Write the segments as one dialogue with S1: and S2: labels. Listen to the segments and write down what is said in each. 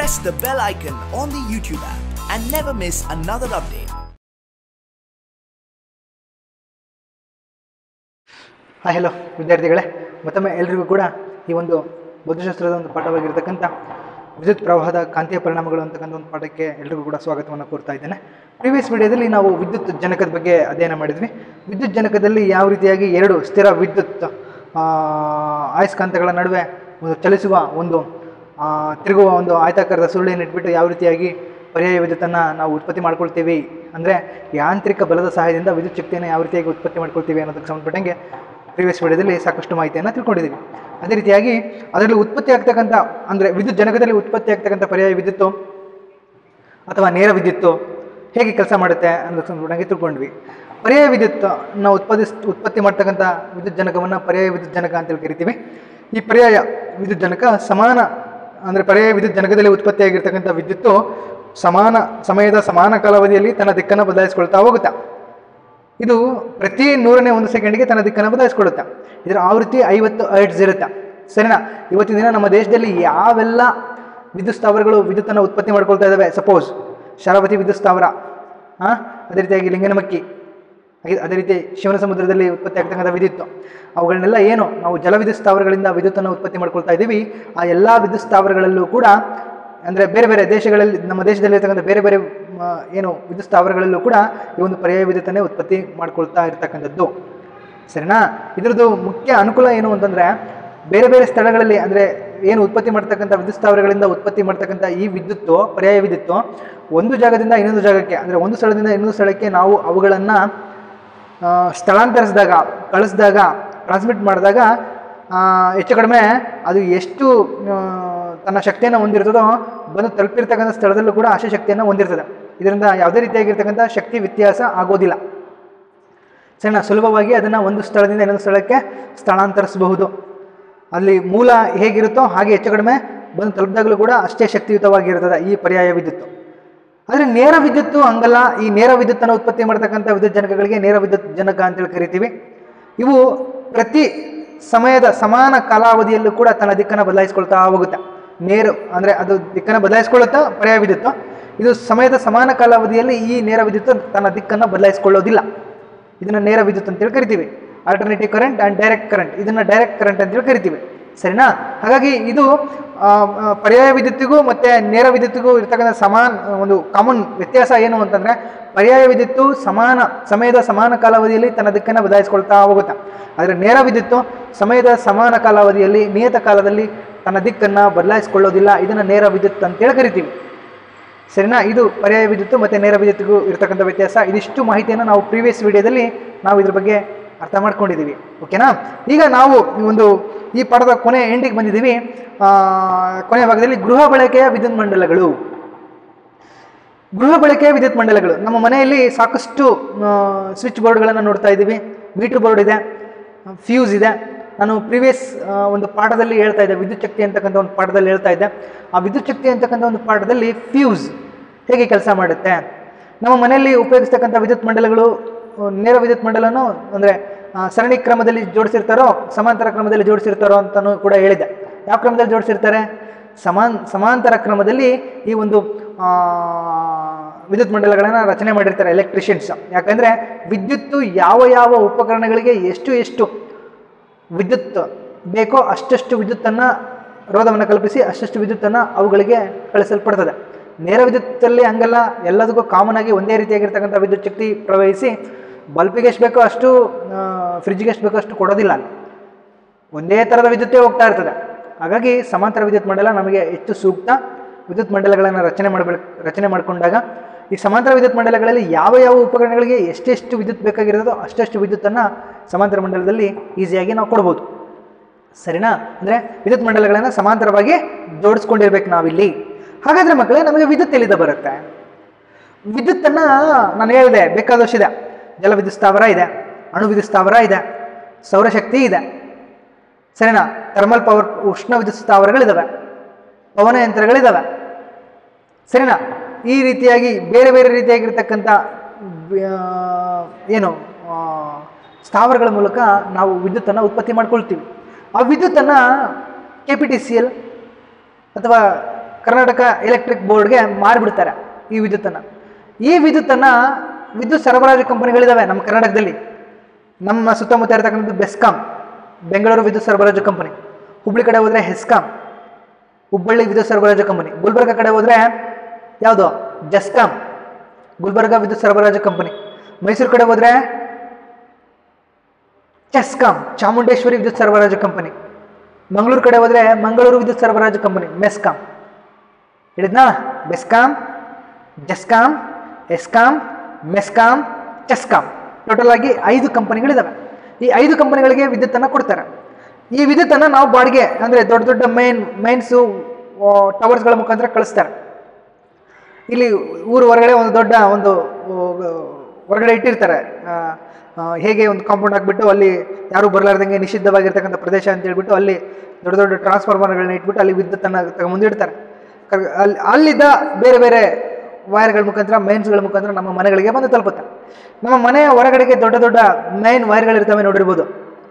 S1: press the bell icon on the YouTube app and never miss another update.
S2: Hi hello ವಿದ್ಯಾರ್ಥಿಗಳೇ ಮತ್ತೊಮ್ಮೆ ಎಲ್ರಿಗೂ ಕೂಡ ಈ ಒಂದು ಭೌತಶಾಸ್ತ್ರದ ಒಂದು ಪಾಠವಾಗಿರ್ತಕ್ಕಂಥ ವಿದ್ಯುತ್ ಪ್ರವಾಹದ ಕಾಂತೀಯ ಪರಿಣಾಮಗಳು ಅಂತಕ್ಕಂಥ ಒಂದು ಪಾಠಕ್ಕೆ ಎಲ್ರಿಗೂ ಕೂಡ ಸ್ವಾಗತವನ್ನು ಕೋರ್ತಾ ಇದ್ದೇನೆ ಪ್ರೀವಿಯಸ್ ವಿಡಿಯೋದಲ್ಲಿ ನಾವು ವಿದ್ಯುತ್ ಜನಕದ ಬಗ್ಗೆ ಅಧ್ಯಯನ ಮಾಡಿದ್ವಿ ವಿದ್ಯುತ್ ಜನಕದಲ್ಲಿ ಯಾವ ರೀತಿಯಾಗಿ ಎರಡು ಸ್ಥಿರ ವಿದ್ಯುತ್ ಆ, ಆಯಸ್ಕಾಂತಗಳ ನಡುವೆ ಒಂದು ಚಲಿಸುವ ಒಂದು ಆ, ತಿರುಗುವ ಒಂದು ಆಯತಾಕಾರದ ಸುರುಳಿಯನ್ನು ಇಟ್ಬಿಟ್ಟು ಯಾವ ರೀತಿಯಾಗಿ ಪರ್ಯಾಯ ವಿದ್ಯುತ್ತನ್ನು ನಾವು ಉತ್ಪತ್ತಿ ಮಾಡ್ಕೊಳ್ತೀವಿ ಅಂದರೆ ಯಾಂತ್ರಿಕ ಬಲದ ಸಹಾಯದಿಂದ ವಿದ್ಯುತ್ ಶಕ್ತಿಯನ್ನು ಯಾವ ರೀತಿಯಾಗಿ ಉತ್ಪತ್ತಿ ಮಾಡ್ಕೊಳ್ತೀವಿ ಅನ್ನೋದಕ್ಕೆ ಸಂಬಂಧಪಟ್ಟಂಗೆ ಪ್ರೀವಿಯಸ್ ವಿಡಿಯೋದಲ್ಲಿ ಸಾಕಷ್ಟು ಮಾಹಿತಿಯನ್ನು ತಿಳ್ಕೊಂಡಿದ್ದೀವಿ ಅದೇ ರೀತಿಯಾಗಿ ಅದರಲ್ಲಿ ಉತ್ಪತ್ತಿ ಆಗ್ತಕ್ಕಂಥ ಅಂದರೆ ವಿದ್ಯುತ್ ಜನಕದಲ್ಲಿ ಉತ್ಪತ್ತಿ ಆಗ್ತಕ್ಕಂಥ ಪರ್ಯಾಯ ವಿದ್ಯುತ್ತು ಅಥವಾ ನೇರ ವಿದ್ಯುತ್ತು ಹೇಗೆ ಕೆಲಸ ಮಾಡುತ್ತೆ ಅನ್ನೋದಕ್ಕೆ ಸಂಬಂಧಪಟ್ಟಂಗೆ ತಿಳ್ಕೊಂಡ್ವಿ ಪರ್ಯಾಯ ವಿದ್ಯುತ್ ನಾವು ಉತ್ಪಾದಿಸ್ ಉತ್ಪತ್ತಿ ಮಾಡ್ತಕ್ಕಂಥ ವಿದ್ಯುತ್ ಜನಕವನ್ನು ಪರ್ಯಾಯ ವಿದ್ಯುತ್ ಜನಕ ಅಂತೇಳಿ ಕರಿತೀವಿ ಈ ಪರ್ಯಾಯ ವಿದ್ಯುತ್ ಜನಕ ಸಮಾನ ಅಂದರೆ ಪರ್ಯಾಯ ವಿದ್ಯುತ್ ಜನಕದಲ್ಲಿ ಉತ್ಪತ್ತಿಯಾಗಿರ್ತಕ್ಕಂಥ ವಿದ್ಯುತ್ತು ಸಮಾನ ಸಮಯದ ಸಮಾನ ಕಾಲಾವಧಿಯಲ್ಲಿ ತನ್ನ ದಿಕ್ಕನ್ನು ಬದಲಾಯಿಸ್ಕೊಳ್ತಾ ಹೋಗುತ್ತೆ ಇದು ಪ್ರತಿ ನೂರನೇ ಒಂದು ಸೆಕೆಂಡ್ಗೆ ತನ್ನ ದಿಕ್ಕನ್ನು ಬದಲಾಯಿಸ್ಕೊಳ್ಳುತ್ತೆ ಇದರ ಆವೃತ್ತಿ ಐವತ್ತು ಐಟ್ಸ್ ಇರುತ್ತೆ ಸರಿನಾ ಇವತ್ತಿನ ದಿನ ನಮ್ಮ ದೇಶದಲ್ಲಿ ಯಾವೆಲ್ಲ ವಿದ್ಯುತ್ ಸ್ಥಾವರಗಳು ವಿದ್ಯುತ್ತನ್ನು ಉತ್ಪತ್ತಿ ಮಾಡ್ಕೊಳ್ತಾ ಇದ್ದಾವೆ ಸಪೋಸ್ ಶರಾವತಿ ವಿದ್ಯುತ್ ಸ್ಥಾವರ ಹಾಂ ಅದೇ ರೀತಿಯಾಗಿ ಲಿಂಗನಮಕ್ಕಿ ಹಾಗೆ ಅದೇ ರೀತಿ ಶಿವನ ಸಮುದ್ರದಲ್ಲಿ ಉತ್ಪತ್ತಿ ಆಗ್ತಕ್ಕಂಥ ವಿದ್ಯುತ್ ಅವುಗಳನ್ನೆಲ್ಲ ಏನು ನಾವು ಜಲವಿದ್ಯುತ್ ಸ್ಥಾವರಗಳಿಂದ ವಿದ್ಯುತ್ತನ್ನು ಉತ್ಪತ್ತಿ ಮಾಡ್ಕೊಳ್ತಾ ಇದ್ದೀವಿ ಆ ಎಲ್ಲ ವಿದ್ಯುತ್ ಸ್ಥಾವರಗಳಲ್ಲೂ ಕೂಡ ಅಂದರೆ ಬೇರೆ ಬೇರೆ ದೇಶಗಳಲ್ಲಿ ನಮ್ಮ ದೇಶದಲ್ಲಿರ್ತಕ್ಕಂಥ ಬೇರೆ ಬೇರೆ ಮ, ಏನು ವಿದ್ಯುತ್ ಸ್ಥಾವರಗಳಲ್ಲೂ ಕೂಡ ಈ ಒಂದು ಪರ್ಯಾಯ ವಿದ್ಯುತ್ತನ್ನೇ ಉತ್ಪತ್ತಿ ಮಾಡ್ಕೊಳ್ತಾ ಇರ್ತಕ್ಕಂಥದ್ದು ಸರಿನಾ ಇದರದ್ದು ಮುಖ್ಯ ಅನುಕೂಲ ಏನು ಅಂತಂದರೆ ಬೇರೆ ಬೇರೆ ಸ್ಥಳಗಳಲ್ಲಿ ಅಂದರೆ ಏನು ಉತ್ಪತ್ತಿ ಮಾಡ್ತಕ್ಕಂಥ ವಿದ್ಯುತ್ ಸ್ಥಾವರಗಳಿಂದ ಉತ್ಪತ್ತಿ ಮಾಡ್ತಕ್ಕಂಥ ಈ ವಿದ್ಯುತ್ತು ಪರ್ಯಾಯ ವಿದ್ಯುತ್ತು ಒಂದು ಜಾಗದಿಂದ ಇನ್ನೊಂದು ಜಾಗಕ್ಕೆ ಅಂದರೆ ಒಂದು ಸ್ಥಳದಿಂದ ಇನ್ನೊಂದು ಸ್ಥಳಕ್ಕೆ ನಾವು ಅವುಗಳನ್ನು ಸ್ಥಳಾಂತರಿಸಿದಾಗ ಕಳಿಸಿದಾಗ ಟ್ರಾನ್ಸ್ಮಿಟ್ ಮಾಡಿದಾಗ ಆ, ಹೆಚ್ಚು ಕಡಿಮೆ ಅದು ಎಷ್ಟು ಆ, ತನ್ನ ಶಕ್ತಿಯನ್ನು ಹೊಂದಿರ್ತದೋ ಬಂದು ತಲುಪಿರ್ತಕ್ಕಂಥ ಸ್ಥಳದಲ್ಲೂ ಕೂಡ ಅಷ್ಟೇ ಶಕ್ತಿಯನ್ನು ಹೊಂದಿರ್ತದೆ ಇದರಿಂದ ಯಾವುದೇ ರೀತಿಯಾಗಿರ್ತಕ್ಕಂಥ ಶಕ್ತಿ ವ್ಯತ್ಯಾಸ ಆಗೋದಿಲ್ಲ ಸರಿನಾ ಸುಲಭವಾಗಿ ಅದನ್ನು ಒಂದು ಸ್ಥಳದಿಂದ ಇನ್ನೊಂದು ಸ್ಥಳಕ್ಕೆ ಸ್ಥಳಾಂತರಿಸಬಹುದು ಅಲ್ಲಿ ಮೂಲ ಹೇಗಿರುತ್ತೋ ಹಾಗೆ ಹೆಚ್ಚು ಕಡಿಮೆ ಬಂದು ತಲುಪಿದಾಗಲೂ ಕೂಡ ಅಷ್ಟೇ ಶಕ್ತಿಯುತವಾಗಿರ್ತದೆ ಈ ಪರ್ಯಾಯ ವಿದ್ಯುತ್ತು ಆದರೆ ನೇರ ವಿದ್ಯುತ್ತು ಹಂಗಲ್ಲ ಈ ನೇರ ವಿದ್ಯುತ್ತನ್ನು ಉತ್ಪತ್ತಿ ಮಾಡ್ತಕ್ಕಂಥ ವಿದ್ಯುತ್ ಜನಕಗಳಿಗೆ ನೇರ ವಿದ್ಯುತ್ ಜನಕ ಅಂತೇಳಿ ಕರಿತೀವಿ ಇವು ಪ್ರತಿ ಸಮಯದ ಸಮಾನ ಕಾಲಾವಧಿಯಲ್ಲೂ ಕೂಡ ತನ್ನ ದಿಕ್ಕನ್ನು ಬದಲಾಯಿಸ್ಕೊಳ್ತಾ ಹೋಗುತ್ತೆ ನೇರ ಅಂದರೆ ಅದು ದಿಕ್ಕನ್ನು ಬದಲಾಯಿಸ್ಕೊಳ್ಳುತ್ತಾ ಪರ್ಯಾಯ ವಿದ್ಯುತ್ತು ಇದು ಸಮಯದ ಸಮಾನ ಕಾಲಾವಧಿಯಲ್ಲಿ ಈ ನೇರ ವಿದ್ಯುತ್ತು ತನ್ನ ದಿಕ್ಕನ್ನು ಬದಲಾಯಿಸ್ಕೊಳ್ಳೋದಿಲ್ಲ ಇದನ್ನು ನೇರ ವಿದ್ಯುತ್ ಅಂತೇಳಿ ಕರಿತೀವಿ alternative current and direct current ಇದನ್ನು ಡೈರೆಕ್ಟ್ ಕರೆಂಟ್ ಅಂತೇಳಿ ಕರಿತೀವಿ ಸರಿನಾ ಹಾಗಾಗಿ ಇದು ಆ, ಆ, ಪರ್ಯಾಯ ವಿದ್ಯುತ್ತಿಗೂ ಮತ್ತು ನೇರ ವಿದ್ಯುತ್ತಿಗೂ ಇರ್ತಕ್ಕಂಥ ಸಮಾನ ಒಂದು ಕಾಮನ್ ವ್ಯತ್ಯಾಸ ಏನು ಅಂತಂದರೆ ಪರ್ಯಾಯ ವಿದ್ಯುತ್ತು ಸಮಾನ ಸಮಯದ ಸಮಾನ ಕಾಲಾವಧಿಯಲ್ಲಿ ತನ್ನ ದಿಕ್ಕನ್ನು ಬದಲಾಯಿಸ್ಕೊಳ್ತಾ ಹೋಗುತ್ತೆ ಆದರೆ ನೇರ ವಿದ್ಯುತ್ತು ಸಮಯದ ಸಮಾನ ಕಾಲಾವಧಿಯಲ್ಲಿ ನಿಯತ ಕಾಲದಲ್ಲಿ ತನ್ನ ದಿಕ್ಕನ್ನು ಬದಲಾಯಿಸ್ಕೊಳ್ಳೋದಿಲ್ಲ ಇದನ್ನು ನೇರ ವಿದ್ಯುತ್ ಅಂತೇಳಿ ಕರಿತೀವಿ ಸರಿನಾ ಇದು ಪರ್ಯಾಯ ವಿದ್ಯುತ್ತು ಮತ್ತು ನೇರ ವಿದ್ಯುತ್ತಿಗೂ ಇರತಕ್ಕಂಥ ವ್ಯತ್ಯಾಸ ಇದಿಷ್ಟು ಮಾಹಿತಿಯನ್ನು ನಾವು ಪ್ರೀವಿಯಸ್ ವಿಡಿಯೋದಲ್ಲಿ ನಾವು ಇದ್ರ ಬಗ್ಗೆ ಅರ್ಥ ಮಾಡ್ಕೊಂಡಿದ್ದೀವಿ ಓಕೆನಾ ಈಗ ನಾವು ಈ ಒಂದು ಈ ಪಾಠದ ಕೊನೆ ಎಂಡಿಗೆ ಬಂದಿದ್ದೀವಿ ಆ, ಕೊನೆಯ ಭಾಗದಲ್ಲಿ ಗೃಹ ಬಳಕೆಯ ವಿದ್ಯುತ್ ಮಂಡಲಗಳು ಗೃಹ ಬಳಕೆಯ ವಿದ್ಯುತ್ ಮಂಡಲಗಳು ನಮ್ಮ ಮನೆಯಲ್ಲಿ ಸಾಕಷ್ಟು ಸ್ವಿಚ್ ಬೋರ್ಡ್ಗಳನ್ನು ನೋಡ್ತಾ ಇದ್ದೀವಿ ಮೀಟರ್ ಬೋರ್ಡ್ ಇದೆ ಫ್ಯೂಸ್ ಇದೆ ನಾನು ಪ್ರೀವಿಯಸ್ ಒಂದು ಪಾಠದಲ್ಲಿ ಹೇಳ್ತಾ ಇದ್ದೆ ವಿದ್ಯುತ್ ಶಕ್ತಿ ಅಂತಕ್ಕಂಥ ಒಂದು ಪಾಠದಲ್ಲಿ ಹೇಳ್ತಾ ಇದ್ದೆ ಆ ವಿದ್ಯುತ್ ಶಕ್ತಿ ಅಂತಕ್ಕಂಥ ಒಂದು ಪಾಠದಲ್ಲಿ ಫ್ಯೂಸ್ ಹೇಗೆ ಕೆಲಸ ಮಾಡುತ್ತೆ ನಮ್ಮ ಮನೆಯಲ್ಲಿ ಉಪಯೋಗಿಸ್ತಕ್ಕಂಥ ವಿದ್ಯುತ್ ಮಂಡಲಗಳು ಆ, ನೇರ ವಿದ್ಯುತ್ ಮಂಡಲನು ಅಂದರೆ ಸರಣಿ ಕ್ರಮದಲ್ಲಿ ಜೋಡಿಸಿರ್ತಾರೋ ಸಮಾಂತರ ಕ್ರಮದಲ್ಲಿ ಜೋಡಿಸಿರ್ತಾರೋ ಅಂತಲೂ ಕೂಡ ಹೇಳಿದ್ದೆ ಯಾವ ಕ್ರಮದಲ್ಲಿ ಜೋಡಿಸಿರ್ತಾರೆ ಸಮಾನ್ ಸಮಾಂತರ ಕ್ರಮದಲ್ಲಿ ಈ ಒಂದು ಆ, ವಿದ್ಯುತ್ ಮಂಡಲಗಳನ್ನು ರಚನೆ ಮಾಡಿರ್ತಾರೆ ಎಲೆಕ್ಟ್ರಿಷಿಯನ್ಸ್ ಯಾಕಂದರೆ ವಿದ್ಯುತ್ತು ಯಾವ ಯಾವ ಉಪಕರಣಗಳಿಗೆ ಎಷ್ಟು ಎಷ್ಟು ವಿದ್ಯುತ್ ಬೇಕೋ ಅಷ್ಟಷ್ಟು ವಿದ್ಯುತ್ತನ್ನು ರೋಧವನ್ನು ಕಲ್ಪಿಸಿ ಅಷ್ಟಷ್ಟು ವಿದ್ಯುತ್ತನ್ನು ಅವುಗಳಿಗೆ ಕಳಿಸಲ್ಪಡ್ತದೆ ನೇರ ವಿದ್ಯುತ್ತಲ್ಲಿ ಹಂಗಲ್ಲ ಎಲ್ಲದಕ್ಕೂ ಕಾಮನ್ ಆಗಿ ಒಂದೇ ರೀತಿಯಾಗಿರ್ತಕ್ಕಂಥ ವಿದ್ಯುತ್ ಶಕ್ತಿ ಪ್ರವಹಿಸಿ ಬಲ್ಪಿಗೆ ಎಷ್ಟು ಬೇಕೋ ಅಷ್ಟು ಫ್ರಿಜ್ಗೆ ಎಷ್ಟು ಬೇಕೋ ಅಷ್ಟು ಕೊಡೋದಿಲ್ಲ ಅಲ್ಲಿ ಒಂದೇ ಥರದ ವಿದ್ಯುತ್ತೇ ಹೋಗ್ತಾ ಇರ್ತದೆ ಹಾಗಾಗಿ ಸಮಾಂತರ ವಿದ್ಯುತ್ ಮಂಡಲ ನಮಗೆ ಹೆಚ್ಚು ಸೂಕ್ತ ವಿದ್ಯುತ್ ಮಂಡಲಗಳನ್ನು ರಚನೆ ಮಾಡಬೇಕು ರಚನೆ ಮಾಡಿಕೊಂಡಾಗ ಈ ಸಮಾಂತರ ವಿದ್ಯುತ್ ಮಂಡಲಗಳಲ್ಲಿ ಯಾವ ಯಾವ ಉಪಕರಣಗಳಿಗೆ ಎಷ್ಟೆಷ್ಟು ವಿದ್ಯುತ್ ಬೇಕಾಗಿರೋದೋ ಅಷ್ಟಷ್ಟು ವಿದ್ಯುತ್ತನ್ನು ಸಮಾಂತರ ಮಂಡಲದಲ್ಲಿ ಈಸಿಯಾಗಿ ನಾವು ಕೊಡ್ಬೋದು ಸರಿನಾ ಅಂದರೆ ವಿದ್ಯುತ್ ಮಂಡಲಗಳನ್ನು ಸಮಾಂತರವಾಗಿ ಜೋಡಿಸ್ಕೊಂಡಿರ್ಬೇಕು ನಾವಿಲ್ಲಿ ಹಾಗಾದರೆ ಮಕ್ಕಳೇ ನಮಗೆ ವಿದ್ಯುತ್ ಎಲ್ಲಿಂದ ಬರುತ್ತೆ ವಿದ್ಯುತ್ತನ್ನು ನಾನು ಹೇಳಿದೆ ಬೇಕಾದಷ್ಟಿದೆ ಜಲ ವಿದ್ಯುತ್ ಸ್ಥಾವರ ಇದೆ ಅಣು ವಿದ್ಯುತ್ ಸ್ಥಾವರ ಇದೆ ಸೌರಶಕ್ತಿ ಇದೆ ಸರಿನಾ ಥರ್ಮಲ್ ಪವರ್ ಉಷ್ಣ ವಿದ್ಯುತ್ ಸ್ಥಾವರಗಳಿದ್ದಾವೆ ಪವನ ಯಂತ್ರಗಳಿದ್ದಾವೆ ಸರಿನಾ ಈ ರೀತಿಯಾಗಿ ಬೇರೆ ಬೇರೆ ರೀತಿಯಾಗಿರ್ತಕ್ಕಂಥ ಆ, ಏನು ಆ, ಸ್ಥಾವರಗಳ ಮೂಲಕ ನಾವು ವಿದ್ಯುತ್ತನ್ನು ಉತ್ಪತ್ತಿ ಮಾಡ್ಕೊಳ್ತೀವಿ ಆ ವಿದ್ಯುತ್ತನ್ನು K P T C L ಅಥವಾ ಕರ್ನಾಟಕ ಎಲೆಕ್ಟ್ರಿಕ್ ಬೋರ್ಡ್ಗೆ ಮಾರಿಬಿಡ್ತಾರೆ ಈ ವಿದ್ಯುತ್ತನ್ನು ಈ ವಿದ್ಯುತ್ತನ್ನು ವಿದ್ಯುತ್ ಸರಬರಾಜು ಕಂಪನಿಗಳಿದ್ದಾವೆ ನಮ್ಮ ಕರ್ನಾಟಕದಲ್ಲಿ ನಮ್ಮ ಸುತ್ತಮುತ್ತ ಇರತಕ್ಕಂಥದ್ದು ಬೆಸ್ಕಾಂ ಬೆಂಗಳೂರು ವಿದ್ಯುತ್ ಸರಬರಾಜು ಕಂಪನಿ ಹುಬ್ಳಿ ಕಡೆ ಹೋದರೆ ಹೆಸ್ಕಾಂ ಹುಬ್ಬಳ್ಳಿ ವಿದ್ಯುತ್ ಸರಬರಾಜು ಕಂಪನಿ ಗುಲ್ಬರ್ಗ ಕಡೆ ಹೋದರೆ ಯಾವುದು ಜಸ್ಕಾಂ ಗುಲ್ಬರ್ಗ ವಿದ್ಯುತ್ ಸರಬರಾಜು ಕಂಪನಿ ಮೈಸೂರು ಕಡೆ ಹೋದರೆ ಚೆಸ್ಕಾಂ ಚಾಮುಂಡೇಶ್ವರಿ ವಿದ್ಯುತ್ ಸರಬರಾಜು ಕಂಪನಿ ಮಂಗಳೂರು ಕಡೆ ಹೋದರೆ ಮಂಗಳೂರು ವಿದ್ಯುತ್ ಸರಬರಾಜು ಕಂಪನಿ ಮೆಸ್ಕಾಂ ಹಿಡಿದ್ನಾ ಬೆಸ್ಕಾಂ ಜಸ್ಕಾಂ ಎಸ್ಕಾಂ ಮೆಸ್ಕಾಂ ಚೆಸ್ಕಾಂ ಟೋಟಲ್ ಆಗಿ ಐದು ಕಂಪನಿಗಳಿದ್ದಾವೆ ಈ ಐದು ಕಂಪನಿಗಳಿಗೆ ವಿದ್ಯುತ್ತನ್ನು ಕೊಡ್ತಾರೆ ಈ ವಿದ್ಯುತ್ತನ್ನು ನಾವು ಬಾಡಿಗೆ ಅಂದರೆ ದೊಡ್ಡ ದೊಡ್ಡ ಮೈನ್ ಮೈನ್ಸು ಟವರ್ಸ್ಗಳ ಮುಖಾಂತರ ಕಳಿಸ್ತಾರೆ ಇಲ್ಲಿ ಊರು ಹೊರಗಡೆ ಒಂದು ದೊಡ್ಡ ಒಂದು ಆ, ಹೊರಗಡೆ ಇಟ್ಟಿರ್ತಾರೆ ಆ, ಆ, ಹೇಗೆ ಒಂದು ಕಾಂಪೌಂಡ್ ಹಾಕ್ಬಿಟ್ಟು ಅಲ್ಲಿ ಯಾರೂ ಬರಲಾರ್ದಂಗೆ ನಿಷಿದ್ಧವಾಗಿರ್ತಕ್ಕಂಥ ಪ್ರದೇಶ ಅಂತ ಹೇಳ್ಬಿಟ್ಟು ಅಲ್ಲಿ ದೊಡ್ಡ ದೊಡ್ಡ ಟ್ರಾನ್ಸ್ಫಾರ್ಮರ್ಗಳನ್ನ ಇಟ್ಬಿಟ್ಟು ಅಲ್ಲಿ ವಿದ್ಯುತ್ತನ್ನು ತಗೊಂಬಂದಿಡ್ತಾರೆ ಕರ್- ಅಲ್ಲಿ ಅಲ್ಲಿದ್ದ ಬೇರೆ ಬೇರೆ ವೈರ್ಗಳ ಮುಖಾಂತರ ಮೈನ್ಸ್ಗಳ ಮುಖಾಂತರ ನಮ್ಮ ಮನೆಗಳಿಗೆ ಬಂದು ತಲುಪುತ್ತೆ ನಮ್ಮ ಮನೆಯ ಹೊರಗಡೆಗೆ ದೊಡ್ಡ ದೊಡ್ಡ ಮೈನ್ ವೈರ್ಗಳಿರ್ತವೆ ನೋಡಿರ್ಬೋದು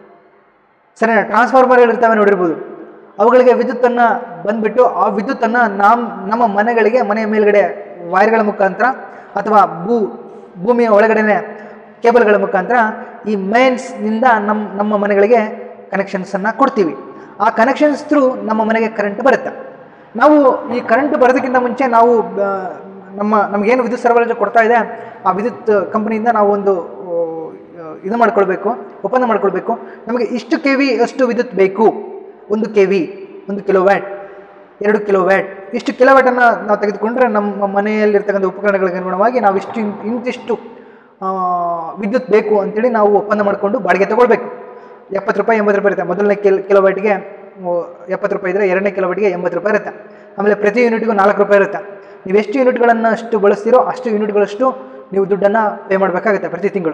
S2: ಸರಿನಾ ಟ್ರಾನ್ಸ್ಫಾರ್ಮರ್ಗಳು ಇರ್ತವೆ ನೋಡಿರ್ಬೋದು ಅವುಗಳಿಗೆ ವಿದ್ಯುತ್ತನ್ನು ಬಂದ್ಬಿಟ್ಟು ಆ ವಿದ್ಯುತ್ತನ್ನು ನಮ್ಮ ನಮ್ಮ ಮನೆಗಳಿಗೆ ಮನೆಯ ಮೇಲ್ಗಡೆ ವೈರ್ಗಳ ಮುಖಾಂತರ ಅಥವಾ ಭೂ ಭೂಮಿಯ ಒಳಗಡೆನೆ ಕೇಬಲ್ಗಳ ಮುಖಾಂತರ ಈ ಮೈನ್ಸ್ನಿಂದ ನಮ್ಮ ನಮ್ಮ ಮನೆಗಳಿಗೆ ಕನೆಕ್ಷನ್ಸನ್ನು ಕೊಡ್ತೀವಿ ಆ ಕನೆಕ್ಷನ್ಸ್ ಥ್ರೂ ನಮ್ಮ ಮನೆಗೆ ಕರೆಂಟ್ ಬರುತ್ತೆ ನಾವು ಈ ಕರೆಂಟ್ ಬರೋದಕ್ಕಿಂತ ಮುಂಚೆ ನಾವು ಆ, ನಮ್ಮ ನಮಗೇನು ವಿದ್ಯುತ್ ಸರಬರಾಜು ಕೊಡ್ತಾ ಇದೆ ಆ ವಿದ್ಯುತ್ ಕಂಪನಿಯಿಂದ ನಾವು ಒಂದು ಆ, ಇದು ಮಾಡ್ಕೊಳ್ಬೇಕು ಒಪ್ಪಂದ ಮಾಡ್ಕೊಳ್ಬೇಕು ನಮಗೆ ಇಷ್ಟು ಕೆ ವಿ ಅಷ್ಟು ವಿದ್ಯುತ್ ಬೇಕು ಒಂದು ಕೆ ವಿ ಒಂದು ಕಿಲೋ ವ್ಯಾಟ್ ಎರಡು ಕಿಲೋ ವ್ಯಾಟ್ ಇಷ್ಟು ಕಿಲೋ ವ್ಯಾಟನ್ನು ನಾವು ತೆಗೆದುಕೊಂಡ್ರೆ ನಮ್ಮ ಮನೆಯಲ್ಲಿರ್ತಕ್ಕಂಥ ಉಪಕರಣಗಳಿಗೆ ಅನುಗುಣವಾಗಿ ನಾವು ಇಷ್ಟು ಇನ್- ಇಂತಿಷ್ಟು ಆ, ವಿದ್ಯುತ್ ಬೇಕು ಅಂತೇಳಿ ನಾವು ಒಪ್ಪಂದ ಮಾಡಿಕೊಂಡು ಬಾಡಿಗೆ ತಗೊಳ್ಬೇಕು ಎಪ್ಪತ್ತು ರೂಪಾಯಿ ಎಂಬತ್ತು ರೂಪಾಯಿ ಇರುತ್ತೆ ಮೊದಲನೇ ಕಿಲ್ ಕಿಲೋ ವ್ಯಾಟ್ಗೆ ಎಪ್ಪತ್ತು ರೂಪಾಯಿ ಇದ್ದರೆ ಎರಡನೇ ಕಿಲೋ ವ್ಯಾಟ್ಗೆ ಎಂಬತ್ತು ರೂಪಾಯಿ ಇರುತ್ತೆ ಆಮೇಲೆ ಪ್ರತಿ ಯೂನಿಟ್ಗೂ ನಾಲ್ಕು ರೂಪಾಯಿ ಇರುತ್ತೆ ನೀವು ಎಷ್ಟು ಯೂನಿಟ್ಗಳನ್ನು ಅಷ್ಟು ಬಳಸ್ತೀರೋ ಅಷ್ಟು ಯೂನಿಟ್ಗಳಷ್ಟು ನೀವು ದುಡ್ಡನ್ನು ಪೇ ಮಾಡಬೇಕಾಗುತ್ತೆ ಪ್ರತಿ ತಿಂಗಳು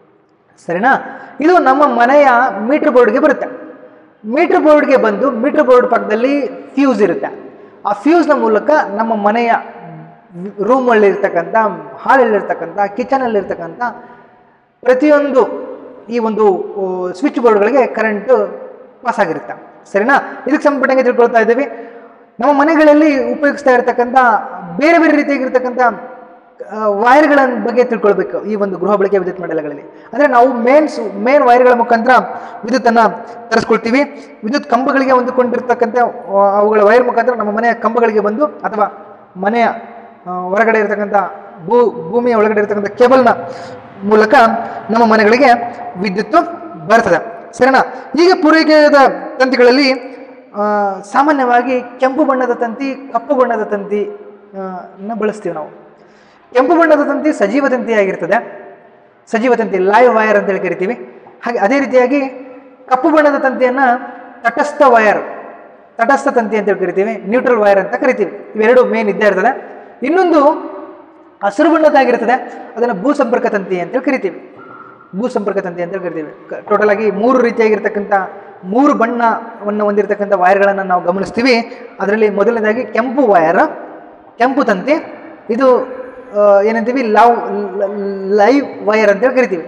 S2: ಸರಿನಾ ಇದು ನಮ್ಮ ಮನೆಯ ಮೀಟರ್ ಬೋರ್ಡ್ಗೆ ಬರುತ್ತೆ ಮೀಟರ್ ಬೋರ್ಡ್ಗೆ ಬಂದು ಮೀಟರ್ ಬೋರ್ಡ್ ಪಕ್ಕದಲ್ಲಿ ಫ್ಯೂಸ್ ಇರುತ್ತೆ ಆ ಫ್ಯೂಸ್ನ ಮೂಲಕ ನಮ್ಮ ಮನೆಯ ರೂಮಲ್ಲಿರ್ತಕ್ಕಂಥ ಹಾಲಲ್ಲಿರ್ತಕ್ಕಂಥ ಕಿಚನಲ್ಲಿರ್ತಕ್ಕಂಥ ಪ್ರತಿಯೊಂದು ಈ ಒಂದು ಸ್ವಿಚ್ ಬೋರ್ಡ್ಗಳಿಗೆ ಕರೆಂಟು ಪಾಸ್ ಆಗಿರುತ್ತೆ ಸರಿನಾ ಇದಕ್ಕೆ ಸಂಬಂಧಪಟ್ಟಂಗೆ ತಿಳ್ಕೊಳ್ತಾ ಇದ್ದೀವಿ ನಮ್ಮ ಮನೆಗಳಲ್ಲಿ ಉಪಯೋಗಿಸ್ತಾ ಇರತಕ್ಕಂಥ ಬೇರೆ ಬೇರೆ ರೀತಿಯಾಗಿರ್ತಕ್ಕಂಥ ಆ, ವೈರ್ಗಳ ಬಗ್ಗೆ ತಿಳ್ಕೊಳ್ಬೇಕು ಈ ಒಂದು ಗೃಹ ಬಳಕೆ ವಿದ್ಯುತ್ ಮಂಡಲಗಳಲ್ಲಿ ಅಂದರೆ ನಾವು ಮೇನ್ಸ್ ಮೇನ್ ವೈರ್ಗಳ ಮುಖಾಂತರ ವಿದ್ಯುತ್ತನ್ನು ತರಿಸ್ಕೊಳ್ತೀವಿ ವಿದ್ಯುತ್ ಕಂಬಗಳಿಗೆ ಹೊಂದಿಕೊಂಡಿರ್ತಕ್ಕಂಥ ಆ, ಅವುಗಳ ವೈರ್ ಮುಖಾಂತರ ನಮ್ಮ ಮನೆಯ ಕಂಬಗಳಿಗೆ ಬಂದು ಅಥವಾ ಮನೆಯ ಆ, ಹೊರಗಡೆ ಇರತಕ್ಕಂಥ ಭೂ ಭೂಮಿಯ ಒಳಗಡೆ ಇರತಕ್ಕಂಥ ಕೇಬಲ್ನ ಮೂಲಕ ನಮ್ಮ ಮನೆಗಳಿಗೆ ವಿದ್ಯುತ್ತು ಬರ್ತದೆ ಸರಿನಾ ಈಗ ಪೂರೈಕೆಯಾದ ತಂತಿಗಳಲ್ಲಿ ಆ, ಸಾಮಾನ್ಯವಾಗಿ ಕೆಂಪು ಬಣ್ಣದ ತಂತಿ ಕಪ್ಪು ಬಣ್ಣದ ತಂತಿ ಆ, ನ ಬಳಸ್ತೀವಿ ನಾವು ಕೆಂಪು ಬಣ್ಣದ ತಂತಿ ಸಜೀವ ತಂತಿ ಆಗಿರ್ತದೆ ಸಜೀವ ತಂತಿ ಲೈವ್ ವೈರ್ ಅಂತೇಳಿ ಕರಿತೀವಿ ಹಾಗೆ ಅದೇ ರೀತಿಯಾಗಿ ಕಪ್ಪು ಬಣ್ಣದ ತಂತಿಯನ್ನು ತಟಸ್ಥ ವೈರ್ ತಟಸ್ಥ ತಂತಿ ಅಂತೇಳಿ ಕರಿತೀವಿ ನ್ಯೂಟ್ರಲ್ ವೈರ್ ಅಂತ ಕರಿತೀವಿ ಇವೆರಡು ಮೇನ್ ಇದ್ದೇ ಇರ್ತದೆ ಇನ್ನೊಂದು ಹಸಿರು ಬಣ್ಣದಾಗಿರ್ತದೆ ಅದನ್ನು ಭೂ ಸಂಪರ್ಕ ತಂತಿ ಅಂತೇಳಿ ಕರಿತೀವಿ ಭೂ ಸಂಪರ್ಕ ತಂತಿ ಅಂತೇಳಿ ಕರಿತೀವಿ ಟೋಟಲ್ ಆಗಿ ಮೂರು ರೀತಿಯಾಗಿರ್ತಕ್ಕಂಥ ಮೂರು ಬಣ್ಣವನ್ನು ಹೊಂದಿರತಕ್ಕಂಥ ವೈರ್ಗಳನ್ನು ನಾವು ಗಮನಿಸ್ತೀವಿ ಅದರಲ್ಲಿ ಮೊದಲನೇದಾಗಿ ಕೆಂಪು ವೈರ್ ಕೆಂಪು ತಂತಿ ಇದು ಆ, ಏನಂತೀವಿ ಲವ್ ಲೈವ್ ವೈರ್ ಅಂತೇಳಿ ಕರಿತೀವಿ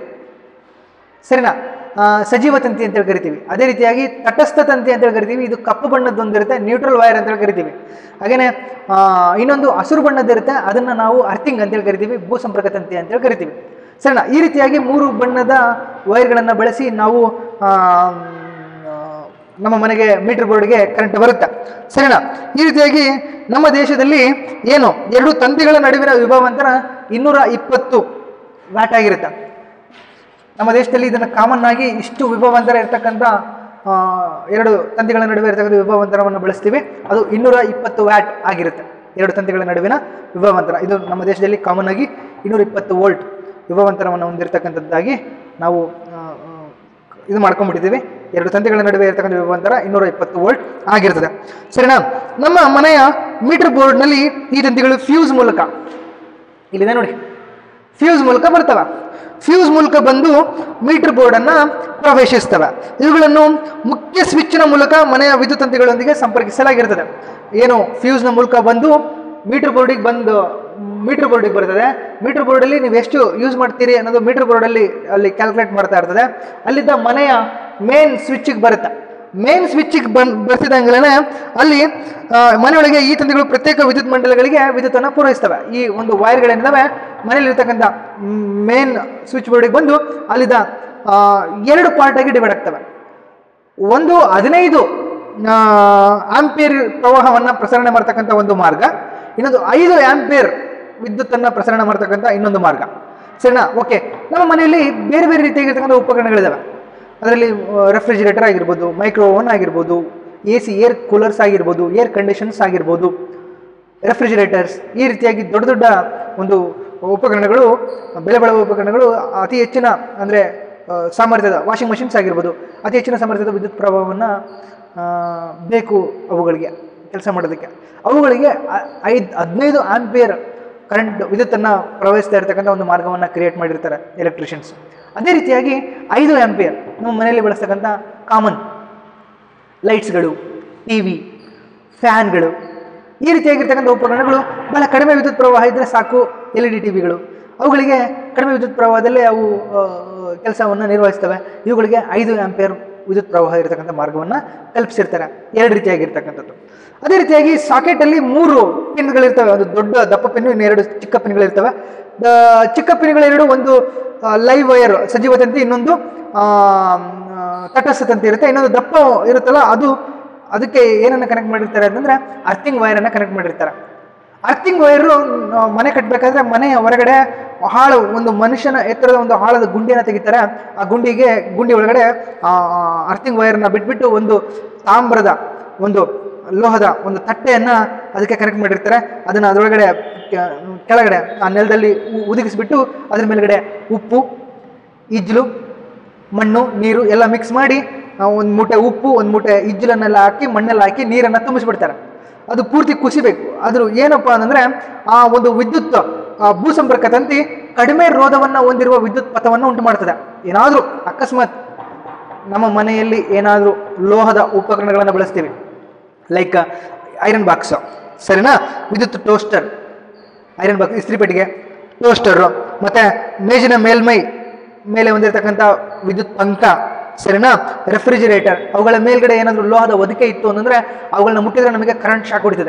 S2: ಸರಿನಾ ಆ, ಸಜೀವ ತಂತಿ ಅಂತೇಳಿ ಕರಿತೀವಿ ಅದೇ ರೀತಿಯಾಗಿ ತಟಸ್ಥ ತಂತಿ ಅಂತೇಳಿ ಕರಿತೀವಿ ಇದು ಕಪ್ಪು ಬಣ್ಣದ್ದೊಂದಿರುತ್ತೆ ನ್ಯೂಟ್ರಲ್ ವೈರ್ ಅಂತೇಳಿ ಕರಿತೀವಿ ಹಾಗೆಯೇ ಆ, ಇನ್ನೊಂದು ಹಸಿರು ಬಣ್ಣದ್ದಿರುತ್ತೆ ಅದನ್ನು ನಾವು ಅರ್ಥಿಂಗ್ ಅಂತೇಳಿ ಕರಿತೀವಿ ಭೂ ಸಂಪರ್ಕ ತಂತಿ ಅಂತೇಳಿ ಕರಿತೀವಿ ಸರಿನಾ ಈ ರೀತಿಯಾಗಿ ಮೂರು ಬಣ್ಣದ ವೈರ್ಗಳನ್ನು ಬಳಸಿ ನಾವು ಆ, ನಮ್ಮ ಮನೆಗೆ ಮೀಟರ್ ಬೋರ್ಡ್ಗೆ ಕರೆಂಟ್ ಬರುತ್ತೆ ಸರಿನಾ ಈ ರೀತಿಯಾಗಿ ನಮ್ಮ ದೇಶದಲ್ಲಿ ಏನು ಎರಡು ತಂತಿಗಳ ನಡುವಿನ ವಿಭವಾಂತರ ಇನ್ನೂರ ಇಪ್ಪತ್ತು ವ್ಯಾಟ್ ಆಗಿರುತ್ತೆ ನಮ್ಮ ದೇಶದಲ್ಲಿ ಇದನ್ನು ಕಾಮನ್ ಆಗಿ ಇಷ್ಟು ವಿಭವಾಂತರ ಇರ್ತಕ್ಕಂಥ ಆ, ಎರಡು ತಂತಿಗಳ ನಡುವೆ ಇರತಕ್ಕಂಥ ವಿಭವಾಂತರವನ್ನು ಬಳಸ್ತೀವಿ ಅದು ಇನ್ನೂರ ಇಪ್ಪತ್ತು ವ್ಯಾಟ್ ಆಗಿರುತ್ತೆ ಎರಡು ತಂತಿಗಳ ನಡುವಿನ ವಿಭವಾಂತರ ಇದು ನಮ್ಮ ದೇಶದಲ್ಲಿ ಕಾಮನ್ ಆಗಿ ಇನ್ನೂರ ಇಪ್ಪತ್ತು ವೋಲ್ಟ್ ವಿಭವಾಂತರವನ್ನು ಹೊಂದಿರತಕ್ಕಂಥದ್ದಾಗಿ ನಾವು ಆ, ಆ, ಇದು ಮಾಡ್ಕೊಂಡ್ಬಿಟ್ಟಿದ್ದೀವಿ ಎರಡು ತಂತಿಗಳ ನಡುವೆ ಇರತಕ್ಕಂಥ ವಿಭವಾಂತರ ಇನ್ನೂರ ಇಪ್ಪತ್ತು ವೋಲ್ಟ್ ಆಗಿರ್ತದೆ ಸರಿನಾ ನಮ್ಮ ಮನೆಯ ಮೀಟರ್ ಬೋರ್ಡ್ನಲ್ಲಿ ಈ ತಂತಿಗಳು ಫ್ಯೂಸ್ ಮೂಲಕ ಇಲ್ಲಿದೆ ನೋಡಿ ಫ್ಯೂಸ್ ಮೂಲಕ ಬರ್ತವೆ ಫ್ಯೂಸ್ ಮೂಲಕ ಬಂದು ಮೀಟರ್ ಬೋರ್ಡನ್ನು ಪ್ರವೇಶಿಸ್ತವೆ ಇವುಗಳನ್ನು ಮುಖ್ಯ ಸ್ವಿಚ್ನ ಮೂಲಕ ಮನೆಯ ವಿದ್ಯುತ್ ತಂತಿಗಳೊಂದಿಗೆ ಸಂಪರ್ಕಿಸಲಾಗಿರ್ತದೆ ಏನು ಫ್ಯೂಸ್ನ ಮೂಲಕ ಬಂದು ಮೀಟರ್ ಬೋರ್ಡಿಗೆ ಬಂದು ಮೀಟರ್ ಬೋರ್ಡಿಗೆ ಬರ್ತದೆ ಮೀಟರ್ ಬೋರ್ಡಲ್ಲಿ ನೀವು ಎಷ್ಟು ಯೂಸ್ ಮಾಡ್ತೀರಿ ಅನ್ನೋದು ಮೀಟರ್ ಬೋರ್ಡಲ್ಲಿ ಅಲ್ಲಿ ಕ್ಯಾಲ್ಕುಲೇಟ್ ಮಾಡ್ತಾ ಇರ್ತದೆ ಅಲ್ಲಿದ್ದ ಮನೆಯ ಮೇನ್ ಸ್ವಿಚ್ಗೆ ಬರುತ್ತೆ ಮೇನ್ ಸ್ವಿಚ್ಗೆ ಬಂದ್ ಬರ್ತಿದಂಗಲೇ ಅಲ್ಲಿ ಆ, ಮನೆಯೊಳಗೆ ಈ ತಂತಿಗಳು ಪ್ರತ್ಯೇಕ ವಿದ್ಯುತ್ ಮಂಡಲಗಳಿಗೆ ವಿದ್ಯುತ್ತನ್ನು ಪೂರೈಸ್ತವೆ ಈ ಒಂದು ವೈರ್ಗಳೇನಿದಾವೆ ಮನೆಯಲ್ಲಿರ್ತಕ್ಕಂಥ ಮೇನ್ ಸ್ವಿಚ್ ಬೋರ್ಡಿಗೆ ಬಂದು ಅಲ್ಲಿದ್ದ ಆ, ಎರಡು ಪಾರ್ಟಾಗಿ ಡಿವೈಡ್ ಆಗ್ತವೆ ಒಂದು ಹದಿನೈದು ಆಂಪಿಯರ್ ಪ್ರವಾಹವನ್ನು ಪ್ರಸರಣ ಮಾಡ್ತಕ್ಕಂಥ ಒಂದು ಮಾರ್ಗ ಇನ್ನೊಂದು ಐದು ಆಂಪಿಯರ್ ವಿದ್ಯುತ್ತನ್ನು ಪ್ರಸರಣ ಮಾಡ್ತಕ್ಕಂಥ ಇನ್ನೊಂದು ಮಾರ್ಗ ಸರಿನಾ ಓಕೆ ನಮ್ಮ ಮನೆಯಲ್ಲಿ ಬೇರೆ ಬೇರೆ ರೀತಿಯಾಗಿರ್ತಕ್ಕಂಥ ಉಪಕರಣಗಳಿದಾವೆ ಅದರಲ್ಲಿ ರೆಫ್ರಿಜಿರೇಟರ್ ಆಗಿರ್ಬೋದು ಮೈಕ್ರೋ ಓವನ್ ಆಗಿರ್ಬೋದು ಎ ಸಿ ಏರ್ ಕೂಲರ್ಸ್ ಆಗಿರ್ಬೋದು ಏರ್ ಕಂಡೀಷನ್ಸ್ ಆಗಿರ್ಬೋದು ರೆಫ್ರಿಜಿರೇಟರ್ಸ್ ಈ ರೀತಿಯಾಗಿ ದೊಡ್ಡ ದೊಡ್ಡ ಒಂದು ಉಪಕರಣಗಳು ಬೆಲೆ ಬಾಳುವ ಉಪಕರಣಗಳು ಅತಿ ಹೆಚ್ಚಿನ ಅಂದರೆ ಸಾಮರ್ಥ್ಯದ ವಾಷಿಂಗ್ ಮಷಿನ್ಸ್ ಆಗಿರ್ಬೋದು ಅತಿ ಹೆಚ್ಚಿನ ಸಾಮರ್ಥ್ಯದ ವಿದ್ಯುತ್ ಪ್ರವಾಹವನ್ನು ಬೇಕು ಅವುಗಳಿಗೆ ಕೆಲಸ ಮಾಡೋದಕ್ಕೆ ಅವುಗಳಿಗೆ ಐದು ಹದಿನೈದು ಆಂಪಿಯರ್ ಕರೆಂಟ್ ವಿದ್ಯುತ್ತನ್ನು ಪ್ರವಹಿಸ್ತಾ ಇರ್ತಕ್ಕಂಥ ಒಂದು ಮಾರ್ಗವನ್ನು ಕ್ರಿಯೇಟ್ ಮಾಡಿರ್ತಾರೆ ಎಲೆಕ್ಟ್ರಿಷಿಯನ್ಸ್ ಅದೇ ರೀತಿಯಾಗಿ ಐದು ಆಂಪಿಯರ್ ನಮ್ಮ ಮನೆಯಲ್ಲಿ ಬಳಸ್ತಕ್ಕಂಥ ಕಾಮನ್ ಲೈಟ್ಸ್ಗಳು ಟಿ ವಿ ಫ್ಯಾನ್ಗಳು ಈ ರೀತಿಯಾಗಿರ್ತಕ್ಕಂಥ ಉಪಕರಣಗಳು ಬಹಳ ಕಡಿಮೆ ವಿದ್ಯುತ್ ಪ್ರವಾಹ ಇದ್ದರೆ ಸಾಕು ಎಲ್ ಇ ಡಿ ಟಿ ವಿಗಳು ಅವುಗಳಿಗೆ ಕಡಿಮೆ ವಿದ್ಯುತ್ ಪ್ರವಾಹದಲ್ಲೇ ಅವು ಕೆಲಸವನ್ನು ನಿರ್ವಹಿಸ್ತವೆ ಇವುಗಳಿಗೆ ಐದು ಆಂಪಿಯರ್ ವಿದ್ಯುತ್ ಪ್ರವಾಹ ಇರತಕ್ಕಂಥ ಮಾರ್ಗವನ್ನು ಕಲ್ಪಿಸಿರ್ತಾರೆ ಎರಡು ರೀತಿಯಾಗಿರ್ತಕ್ಕಂಥದ್ದು ಅದೇ ರೀತಿಯಾಗಿ ಸಾಕೆಟಲ್ಲಿ ಮೂರು ಪಿನ್ಗಳಿರ್ತವೆ ಒಂದು ದೊಡ್ಡ ದಪ್ಪ ಪಿನ್ನು ಇನ್ನೆರಡು ಚಿಕ್ಕ ಪಿನ್ಗಳಿರ್ತವೆ ದ ಚಿಕ್ಕ ಪಿನ್ಗಳೆರಡು ಒಂದು ಲೈವ್ ವೈರ್ ಸಜೀವ ತಂತಿ ಇನ್ನೊಂದು ಆ, ಆ, ತಟಸ್ಥ ತಂತಿ ಇರುತ್ತೆ ಇನ್ನೊಂದು ದಪ್ಪ ಇರುತ್ತಲ್ಲ ಅದು ಅದಕ್ಕೆ ಏನನ್ನು ಕನೆಕ್ಟ್ ಮಾಡಿರ್ತಾರೆ ಅಂತಂದ್ರೆ ಅರ್ಥಿಂಗ್ ವೈರನ್ನು ಕನೆಕ್ಟ್ ಮಾಡಿರ್ತಾರೆ ಅರ್ಥಿಂಗ್ ವೈರು ಮನೆ ಕಟ್ಟಬೇಕಾದ್ರೆ ಮನೆಯ ಹೊರಗಡೆ ಹಾಳು ಒಂದು ಮನುಷ್ಯನ ಎತ್ತರದ ಒಂದು ಹಾಳದ ಗುಂಡಿಯನ್ನು ತೆಗಿತಾರೆ ಆ ಗುಂಡಿಗೆ ಗುಂಡಿ ಒಳಗಡೆ ಅರ್ಥಿಂಗ್ ವೈರ್ನ ಬಿಟ್ಬಿಟ್ಟು ಒಂದು ತಾಮ್ರದ ಒಂದು ಲೋಹದ ಒಂದು ತಟ್ಟೆಯನ್ನು ಅದಕ್ಕೆ ಕನೆಕ್ಟ್ ಮಾಡಿರ್ತಾರೆ ಅದನ್ನು ಅದರೊಳಗಡೆ ಕೆ- ಕೆಳಗಡೆ ಆ ನೆಲದಲ್ಲಿ ಉ- ಉದುಗಿಸ್ಬಿಟ್ಟು ಅದ್ರ ಮೇಲ್ಗಡೆ ಉಪ್ಪು ಇಜ್ಲು ಮಣ್ಣು ನೀರು ಎಲ್ಲ ಮಿಕ್ಸ್ ಮಾಡಿ ಒಂದು ಮೂಟೆ ಉಪ್ಪು ಒಂದು ಮೂಟೆ ಇಜ್ಜಲನ್ನೆಲ್ಲ ಹಾಕಿ ಮಣ್ಣೆಲ್ಲ ಹಾಕಿ ನೀರನ್ನು ತುಂಬಿಸ್ಬಿಡ್ತಾರೆ ಅದು ಪೂರ್ತಿ ಕುಸಿಬೇಕು ಅದ್ರ ಏನಪ್ಪ ಅಂತಂದ್ರೆ ಆ ಒಂದು ವಿದ್ಯುತ್ ಆ ಭೂ ಸಂಪರ್ಕ ತಂತಿ ಕಡಿಮೆ ರೋಧವನ್ನು ಹೊಂದಿರುವ ವಿದ್ಯುತ್ ಪಥವನ್ನು ಉಂಟು ಮಾಡ್ತದೆ ಏನಾದರೂ ಅಕಸ್ಮಾತ್ ನಮ್ಮ ಮನೆಯಲ್ಲಿ ಏನಾದರೂ ಲೋಹದ ಉಪಕರಣಗಳನ್ನು ಬಳಸ್ತೀವಿ ಲೈಕ್ ಐರನ್ ಬಾಕ್ಸ್ ಸರಿನಾ ವಿದ್ಯುತ್ ಟೋಸ್ಟರ್ ಐರನ್ ಬಾಕ್ಸ್ ಇಸ್ತ್ರಿ ಪೆಟ್ಟಿಗೆ ಟೋಸ್ಟರು ಮತ್ತು ಮೇಜಿನ ಮೇಲ್ಮೈ ಮೇಲೆ ಹೊಂದಿರತಕ್ಕಂಥ ವಿದ್ಯುತ್ ಪಂಕ ಸರಿನಾ ರೆಫ್ರಿಜಿರೇಟರ್ ಅವುಗಳ ಮೇಲ್ಗಡೆ ಏನಾದರೂ ಲೋಹದ ಒದಕೆ ಇತ್ತು ಅಂತಂದರೆ ಅವುಗಳನ್ನ ಮುಟ್ಟಿದ್ರೆ ನಮಗೆ ಕರೆಂಟ್ ಶಾಕ್ ಹೊಡಿತದೆ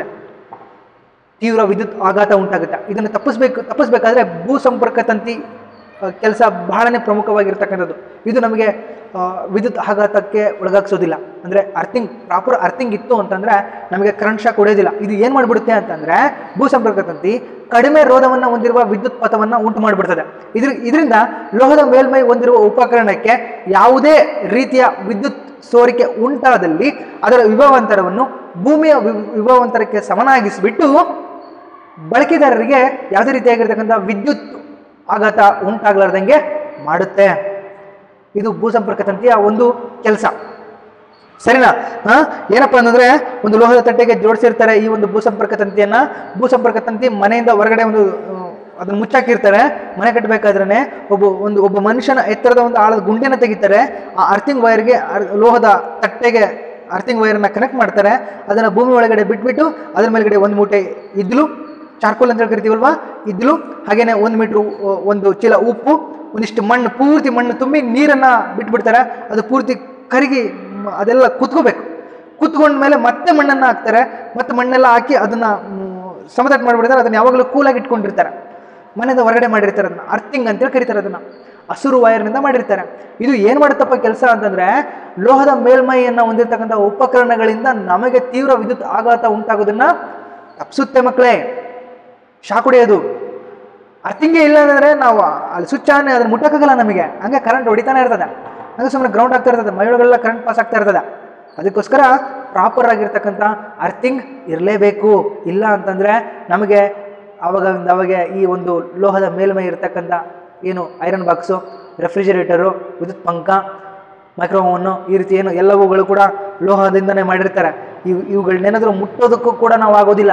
S2: ತೀವ್ರ ವಿದ್ಯುತ್ ಆಘಾತ ಉಂಟಾಗುತ್ತೆ ಇದನ್ನು ತಪ್ಪಿಸ್ಬೇಕು ತಪ್ಪಿಸ್ಬೇಕಾದ್ರೆ ಭೂ ಸಂಪರ್ಕ ತಂತಿ ಕೆಲಸ ಬಹಳನೇ ಪ್ರಮುಖವಾಗಿರ್ತಕ್ಕಂಥದ್ದು ಇದು ನಮಗೆ ಆ, ವಿದ್ಯುತ್ ಆಘಾತಕ್ಕೆ ಒಳಗಾಗ್ಸೋದಿಲ್ಲ ಅಂದರೆ ಅರ್ಥಿಂಗ್ ಪ್ರಾಪರ್ ಅರ್ಥಿಂಗ್ ಇತ್ತು ಅಂತಂದರೆ ನಮಗೆ ಕರೆಂಟ್ ಶಾಕ್ ಹೊಡೆಯೋದಿಲ್ಲ ಇದು ಏನು ಮಾಡಿಬಿಡುತ್ತೆ ಅಂತಂದರೆ ಭೂ ಸಂಪರ್ಕ ತಂತಿ ಕಡಿಮೆ ರೋಧವನ್ನು ಹೊಂದಿರುವ ವಿದ್ಯುತ್ ಪಥವನ್ನು ಉಂಟು ಮಾಡಿಬಿಡ್ತದೆ ಇದ್ರ ಇದರಿಂದ ಲೋಹದ ಮೇಲ್ಮೈ ಹೊಂದಿರುವ ಉಪಕರಣಕ್ಕೆ ಯಾವುದೇ ರೀತಿಯ ವಿದ್ಯುತ್ ಸೋರಿಕೆ ಉಂಟಾದಲ್ಲಿ ಅದರ ವಿಭವಾಂತರವನ್ನು ಭೂಮಿಯ ವಿ- ವಿಭವಾಂತರಕ್ಕೆ ಸಮನಾಗಿಸಿಬಿಟ್ಟು ಬಳಕೆದಾರರಿಗೆ ಯಾವುದೇ ರೀತಿಯಾಗಿರ್ತಕ್ಕಂಥ ವಿದ್ಯುತ್ ಆಘಾತ ಉಂಟಾಗಲಾರ್ದಂಗೆ ಮಾಡುತ್ತೆ ಇದು ಭೂಸಂಪರ್ಕ ತಂತಿಯ ಒಂದು ಕೆಲಸ ಸರಿನಾ ಹಾ ಏನಪ್ಪ ಅಂತಂದ್ರೆ ಒಂದು ಲೋಹದ ತಟ್ಟೆಗೆ ಜೋಡಿಸಿರ್ತಾರೆ ಈ ಒಂದು ಭೂಸಂಪರ್ಕ ತಂತಿಯನ್ನ ಭೂಸಂಪರ್ಕ ತಂತಿ ಮನೆಯಿಂದ ಹೊರಗಡೆ ಒಂದು ಆ, ಅದನ್ನ ಮುಚ್ಚಾಕಿರ್ತಾರೆ ಮನೆ ಕಟ್ಟಬೇಕಾದ್ರೆ ಒಬ್ಬ ಒಂದು ಒಬ್ಬ ಮನುಷ್ಯನ ಎತ್ತರದ ಒಂದು ಆಳದ ಗುಂಡಿನ ತೆಗಿತಾರೆ ಆ ಅರ್ಥಿಂಗ್ ವೈರ್ಗೆ ಲೋಹದ ತಟ್ಟೆಗೆ ಅರ್ಥಿಂಗ್ ವೈರನ್ನ ಕನೆಕ್ಟ್ ಮಾಡ್ತಾರೆ ಅದನ್ನ ಭೂಮಿ ಒಳಗಡೆ ಬಿಟ್ಬಿಟ್ಟು ಅದ್ರ ಮೇಲ್ಗಡೆ ಒಂದು ಮೂಟೆ ಇದ್ಲು ಚಾರ್ಕೋಲ್ ಅಂತ ಹೇಳಿ ಕರಿತೀವಲ್ವಾ ಇದ್ಲು ಹಾಗೇನೆ ಒಂದು ಮೀಟ್ರು ಆ, ಒಂದು ಚೀಲ ಉಪ್ಪು ಒಂದಿಷ್ಟು ಮಣ್ಣು ಪೂರ್ತಿ ಮಣ್ಣು ತುಂಬಿ ನೀರನ್ನ ಬಿಟ್ಬಿಡ್ತಾರೆ ಅದು ಪೂರ್ತಿ ಕರಗಿ ಮ್, ಅದೆಲ್ಲ ಕುತ್ಕೋಬೇಕು ಕುತ್ಕೊಂಡ ಮೇಲೆ ಮತ್ತೆ ಮಣ್ಣನ್ನು ಹಾಕ್ತಾರೆ ಮತ್ತೆ ಮಣ್ಣೆಲ್ಲ ಹಾಕಿ ಅದನ್ನ ಮ್, ಸಮತಟ್ಟು ಮಾಡಿಬಿಡ್ತಾರೆ ಅದನ್ನ ಯಾವಾಗಲೂ ಕೂಲಾಗಿ ಇಟ್ಕೊಂಡಿರ್ತಾರೆ ಮನೆಯಿಂದ ಹೊರಗಡೆ ಮಾಡಿರ್ತಾರೆ ಅದನ್ನ ಅರ್ಥಿಂಗ್ ಅಂತೇಳಿ ಕರೀತಾರೆ ಅದನ್ನ ಹಸುರು ವೈರ್ನಿಂದ ಮಾಡಿರ್ತಾರೆ ಇದು ಏನು ಮಾಡುತ್ತಪ್ಪ ಕೆಲಸ ಅಂತಂದ್ರೆ ಲೋಹದ ಮೇಲ್ಮೈಯನ್ನು ಹೊಂದಿರತಕ್ಕಂಥ ಉಪಕರಣಗಳಿಂದ ನಮಗೆ ತೀವ್ರ ವಿದ್ಯುತ್ ಆಘಾತ ಉಂಟಾಗೋದನ್ನ ತಪ್ಪಿಸುತ್ತೆ ಮಕ್ಕಳೇ ಶಾಕ್ ಹೊಡೆಯೋದು ಅರ್ಥಿಂಗೇ ಇಲ್ಲ ಅಂದರೆ ನಾವು ಅಲ್ಲಿ ಸ್ವಿಚ್ ಆನ್ ಅದನ್ನ ಮುಟ್ಟಕ್ಕಾಗಲ್ಲ ನಮಗೆ ಹಂಗೆ ಕರೆಂಟ್ ಹೊಡಿತಾನೆ ಇರ್ತದೆ ಹಂಗೆ ಸುಮ್ಮನೆ ಗ್ರೌಂಡ್ ಆಗ್ತಾ ಇರ್ತದೆ ಮೈಗಳಿಗೆಲ್ಲ ಕರೆಂಟ್ ಪಾಸ್ ಆಗ್ತಾ ಇರ್ತದೆ ಅದಕ್ಕೋಸ್ಕರ ಪ್ರಾಪರ್ ಆಗಿರ್ತಕ್ಕಂಥ ಅರ್ಥಿಂಗ್ ಇರಲೇಬೇಕು ಇಲ್ಲ ಅಂತಂದರೆ ನಮಗೆ ಅವಾಗಿಂದ ಅವಾಗ ಈ ಒಂದು ಲೋಹದ ಮೇಲ್ಮೈ ಇರತಕ್ಕಂಥ ಏನು ಐರನ್ ಬಾಕ್ಸು ರೆಫ್ರಿಜಿರೇಟರು ವಿದ್ಯುತ್ ಪಂಕ ಮೈಕ್ರೋವನ್ನು ಈ ರೀತಿ ಏನು ಎಲ್ಲವುಗಳು ಕೂಡ ಲೋಹದಿಂದನೇ ಮಾಡಿರ್ತಾರೆ ಇವು ಇವುಗಳನ್ನೇನಾದರೂ ಮುಟ್ಟೋದಕ್ಕೂ ಕೂಡ ನಾವು ಆಗೋದಿಲ್ಲ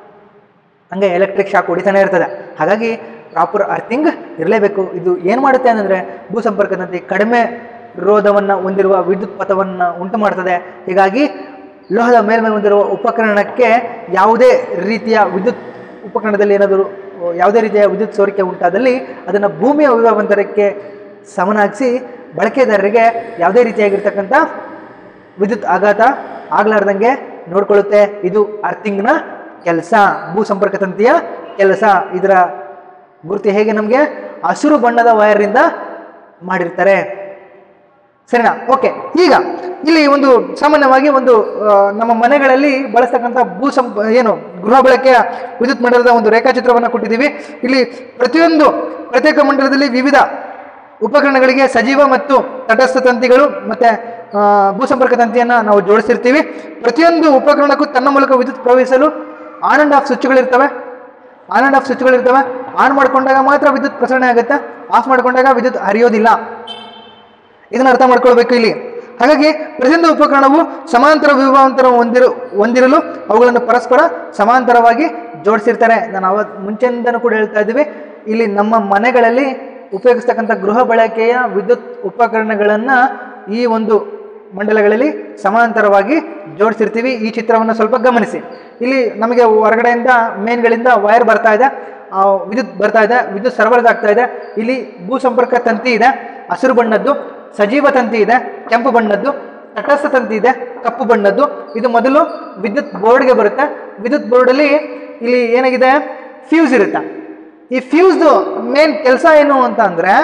S2: ಹಂಗೆ ಎಲೆಕ್ಟ್ರಿಕ್ ಶಾಕ್ ಹೊಡಿತಾನೆ ಇರ್ತದೆ ಹಾಗಾಗಿ ಪ್ರಾಪರ್ ಅರ್ಥಿಂಗ್ ಇರಲೇಬೇಕು ಇದು ಏನು ಮಾಡುತ್ತೆ ಅಂದರೆ ಭೂಸಂಪರ್ಕದಂತೆ ಕಡಿಮೆ ರೋಧವನ್ನು ಹೊಂದಿರುವ ವಿದ್ಯುತ್ ಪಥವನ್ನು ಉಂಟು ಮಾಡ್ತದೆ ಹೀಗಾಗಿ ಲೋಹದ ಮೇಲ್ಮೈ ಹೊಂದಿರುವ ಉಪಕರಣಕ್ಕೆ ಯಾವುದೇ ರೀತಿಯ ವಿದ್ಯುತ್ ಉಪಕರಣದಲ್ಲಿ ಏನಾದರೂ ಯಾವುದೇ ರೀತಿಯ ವಿದ್ಯುತ್ ಸೋರಿಕೆ ಉಂಟಾದಲ್ಲಿ ಅದನ್ನು ಭೂಮಿಯ ವಿಭವಾಂತರಕ್ಕೆ ಸಮನಾಗಿಸಿ ಬಳಕೆದಾರರಿಗೆ ಯಾವುದೇ ರೀತಿಯಾಗಿರ್ತಕ್ಕಂಥ ವಿದ್ಯುತ್ ಆಘಾತ ಆಗ್ಲಾರ್ದಂಗೆ ನೋಡ್ಕೊಳ್ಳುತ್ತೆ ಇದು ಅರ್ಥಿಂಗ್ನ ಕೆಲಸ ಭೂ ಸಂಪರ್ಕ ತಂತಿಯ ಕೆಲಸ ಇದರ ಗುರುತು ಹೇಗೆ ನಮಗೆ ಹಸಿರು ಬಣ್ಣದ ವೈರ್ನಿಂದ ಮಾಡಿರ್ತಾರೆ ಸರಿನಾ ಓಕೆ ಈಗ ಇಲ್ಲಿ ಒಂದು ಸಾಮಾನ್ಯವಾಗಿ ಒಂದು ಆ, ನಮ್ಮ ಮನೆಗಳಲ್ಲಿ ಬಳಸ್ತಕ್ಕಂಥ ಭೂ ಸಂಪ ಏನು ಗೃಹ ಬಳಕೆಯ ವಿದ್ಯುತ್ ಮಂಡಲದ ಒಂದು ರೇಖಾಚಿತ್ರವನ್ನು ಕೊಟ್ಟಿದ್ದೀವಿ ಇಲ್ಲಿ ಪ್ರತಿಯೊಂದು ಪ್ರತ್ಯೇಕ ಮಂಡಲದಲ್ಲಿ ವಿವಿಧ ಉಪಕರಣಗಳಿಗೆ ಸಜೀವ ಮತ್ತು ತಟಸ್ಥ ತಂತಿಗಳು ಮತ್ತೆ ಆ, ಭೂ ಸಂಪರ್ಕ ತಂತಿಯನ್ನು ನಾವು ಜೋಡಿಸಿರ್ತೀವಿ ಪ್ರತಿಯೊಂದು ಉಪಕರಣಕ್ಕೂ ತನ್ನ ಮೂಲಕ ವಿದ್ಯುತ್ ಪ್ರವಹಿಸಲು ಆನ್ ಅಂಡ್ ಆಫ್ ಸ್ವಿಚ್ಗಳಿರ್ತವೆ ಆನ್ ಅಂಡ್ ಆಫ್ ಸ್ವಿಚ್ಗಳಿರ್ತವೆ ಆನ್ ಮಾಡ್ಕೊಂಡಾಗ ಮಾತ್ರ ವಿದ್ಯುತ್ ಪ್ರಸರಣೆ ಆಗುತ್ತೆ ಆಫ್ ಮಾಡ್ಕೊಂಡಾಗ ವಿದ್ಯುತ್ ಹರಿಯೋದಿಲ್ಲ ಇದನ್ನ ಅರ್ಥ ಮಾಡ್ಕೊಳ್ಬೇಕು ಇಲ್ಲಿ ಹಾಗಾಗಿ ಪ್ರತಿಯೊಂದು ಉಪಕರಣವು ಸಮಾಂತರ ವಿಭವಾಂತರ ಹೊಂದಿರು ಹೊಂದಿರಲು ಅವುಗಳನ್ನು ಪರಸ್ಪರ ಸಮಾಂತರವಾಗಿ ಜೋಡಿಸಿರ್ತಾರೆ ನಾನು ಅವ ಮುಂಚೆಯಿಂದನೂ ಕೂಡ ಹೇಳ್ತಾ ಇದ್ದೀವಿ ಇಲ್ಲಿ ನಮ್ಮ ಮನೆಗಳಲ್ಲಿ ಉಪಯೋಗಿಸ್ತಕ್ಕಂಥ ಗೃಹ ಬಳಕೆಯ ವಿದ್ಯುತ್ ಉಪಕರಣಗಳನ್ನು ಈ ಒಂದು ಮಂಡಲಗಳಲ್ಲಿ ಸಮಾಂತರವಾಗಿ ಜೋಡಿಸಿರ್ತೀವಿ ಈ ಚಿತ್ರವನ್ನು ಸ್ವಲ್ಪ ಗಮನಿಸಿ ಇಲ್ಲಿ ನಮಗೆ ಹೊರಗಡೆಯಿಂದ ಮೇನ್ಗಳಿಂದ ವೈರ್ ಬರ್ತಾ ಇದೆ ಆ, ವಿದ್ಯುತ್ ಬರ್ತಾ ಇದೆ ವಿದ್ಯುತ್ ಸರಬರಾಜು ಆಗ್ತಾ ಇದೆ ಇಲ್ಲಿ ಭೂ ಸಂಪರ್ಕ ತಂತಿ ಇದೆ ಹಸಿರು ಬಣ್ಣದ್ದು ಸಜೀವ ತಂತಿ ಇದೆ ಕೆಂಪು ಬಣ್ಣದ್ದು ತಟಸ್ಥ ತಂತಿ ಇದೆ ಕಪ್ಪು ಬಣ್ಣದ್ದು ಇದು ಮೊದಲು ವಿದ್ಯುತ್ ಬೋರ್ಡ್ಗೆ ಬರುತ್ತೆ ವಿದ್ಯುತ್ ಬೋರ್ಡಲ್ಲಿ ಇಲ್ಲಿ ಏನಾಗಿದೆ ಫ್ಯೂಸ್ ಇರುತ್ತೆ ಈ ಫ್ಯೂಸ್ದು ಮೇನ್ ಕೆಲಸ ಏನು ಅಂತ ಅಂದ್ರೆ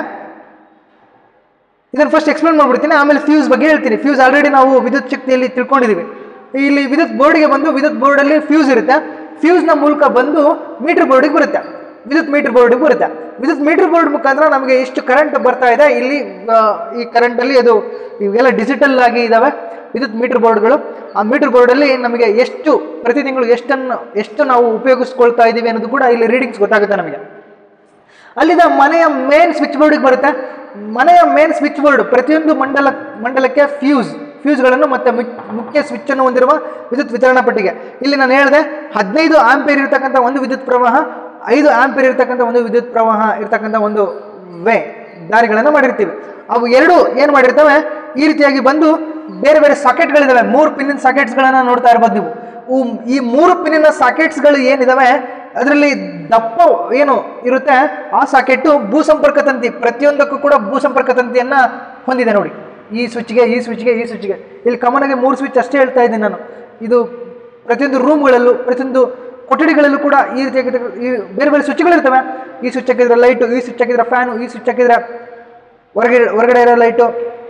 S2: ಇದನ್ನು ಫಸ್ಟ್ ಎಕ್ಸ್ಪ್ಲೇನ್ ಮಾಡ್ಬಿಡ್ತೀನಿ ಆಮೇಲೆ ಫ್ಯೂಸ್ ಬಗ್ಗೆ ಹೇಳ್ತೀನಿ ಫ್ಯೂಸ್ ಆಲ್ರೆಡಿ ನಾವು ವಿದ್ಯುತ್ ಶಕ್ತಿಯಲ್ಲಿ ತಿಳ್ಕೊಂಡಿದ್ದೀವಿ ಇಲ್ಲಿ ವಿದ್ಯುತ್ ಬೋರ್ಡ್ಗೆ ಬಂದು ವಿದ್ಯುತ್ ಬೋರ್ಡಲ್ಲಿ ಫ್ಯೂಸ್ ಇರುತ್ತೆ ಫ್ಯೂಸ್ನ ಮೂಲಕ ಬಂದು ಮೀಟರ್ ಬೋರ್ಡಿಗೆ ಬರುತ್ತೆ ವಿದ್ಯುತ್ ಮೀಟರ್ ಬೋರ್ಡಿಗೆ ಬರುತ್ತೆ ವಿದ್ಯುತ್ ಮೀಟರ್ ಬೋರ್ಡ್ ಮುಖಾಂತರ ನಮಗೆ ಎಷ್ಟು ಕರೆಂಟ್ ಬರ್ತಾ ಇದೆ ಇಲ್ಲಿ ಆ, ಈ ಕರೆಂಟಲ್ಲಿ ಅದು ಇವೆಲ್ಲ ಡಿಜಿಟಲ್ ಆಗಿ ಇದಾವೆ ವಿದ್ಯುತ್ ಮೀಟರ್ ಬೋರ್ಡ್ಗಳು ಆ ಮೀಟರ್ ಬೋರ್ಡಲ್ಲಿ ನಮಗೆ ಎಷ್ಟು ಪ್ರತಿ ತಿಂಗಳು ಎಷ್ಟನ್ನು ಎಷ್ಟು ನಾವು ಉಪಯೋಗಿಸ್ಕೊಳ್ತಾ ಇದ್ದೀವಿ ಅನ್ನೋದು ಕೂಡ ಇಲ್ಲಿ ರೀಡಿಂಗ್ಸ್ ಗೊತ್ತಾಗುತ್ತೆ ನಮಗೆ ಅಲ್ಲಿಂದ ಮನೆಯ ಮೇನ್ ಸ್ವಿಚ್ ಬೋರ್ಡಿಗೆ ಬರುತ್ತೆ ಮನೆಯ ಮೇನ್ ಸ್ವಿಚ್ ಬೋರ್ಡ್ ಪ್ರತಿಯೊಂದು ಮಂಡಲ ಮಂಡಲಕ್ಕೆ ಫ್ಯೂಸ್ ಫ್ಯೂಸ್ಗಳನ್ನು ಮತ್ತೆ ಮು- ಮುಖ್ಯ ಸ್ವಿಚ್ ಅನ್ನು ಹೊಂದಿರುವ ವಿದ್ಯುತ್ ವಿತರಣಾ ಪಟ್ಟಿಗೆ ಇಲ್ಲಿ ನಾನು ಹೇಳಿದೆ ಹದಿನೈದು ಆಂಪೇರ್ ಇರತಕ್ಕಂಥ ಒಂದು ವಿದ್ಯುತ್ ಪ್ರವಾಹ ಐದು ಆಂಪೇರ್ ಇರತಕ್ಕಂಥ ಒಂದು ವಿದ್ಯುತ್ ಪ್ರವಾಹ ಇರತಕ್ಕಂಥ ಒಂದು ವೇ ದಾರಿಗಳನ್ನು ಮಾಡಿರ್ತೀವಿ ಅವು ಎರಡು ಏನು ಮಾಡಿರ್ತವೆ ಈ ರೀತಿಯಾಗಿ ಬಂದು ಬೇರೆ ಬೇರೆ ಸಾಕೆಟ್ಗಳಿದಾವೆ ಮೂರು ಪಿನ್ನಿನ ಸಾಕೆಟ್ಸ್ಗಳನ್ನು ನೋಡ್ತಾ ಇರ್ಬೋದು ನೀವು ಉ- ಈ ಮೂರು ಪಿನ್ನಿನ ಸಾಕೆಟ್ಸ್ಗಳು ಏನಿದಾವೆ ಅದರಲ್ಲಿ ದಪ್ಪ ಏನು ಇರುತ್ತೆ ಆ ಸಾಕೆಟ್ಟು ಭೂ ಸಂಪರ್ಕ ತಂತಿ ಪ್ರತಿಯೊಂದಕ್ಕೂ ಕೂಡ ಭೂ ಸಂಪರ್ಕ ತಂತಿಯನ್ನ ಹೊಂದಿದೆ ನೋಡಿ ಈ ಸ್ವಿಚ್ಗೆ ಈ ಸ್ವಿಚ್ಗೆ ಈ ಸ್ವಿಚ್ಗೆ ಇಲ್ಲಿ ಕಾಮನ್ ಆಗಿ ಮೂರು ಸ್ವಿಚ್ ಅಷ್ಟೇ ಹೇಳ್ತಾ ಇದ್ದೀನಿ ನಾನು ಇದು ಪ್ರತಿಯೊಂದು ರೂಮ್ಗಳಲ್ಲೂ ಪ್ರತಿಯೊಂದು ಕೊಠಡಿಗಳಲ್ಲೂ ಕೂಡ ಈ ರೀತಿಯಾಗಿ ಈ ಬೇರೆ ಬೇರೆ ಸ್ವಿಚ್ಗಳಿರ್ತವೆ ಈ ಸ್ವಿಚ್ ಹಾಕಿದ್ರೆ ಲೈಟು ಈ ಸ್ವಿಚ್ ಹಾಕಿದ್ರೆ ಫ್ಯಾನು ಈ ಸ್ವಿಚ್ ಹಾಕಿದ್ರೆ ಹೊರಗಡೆ ಹೊರಗಡೆ ಇರೋ ಲೈಟು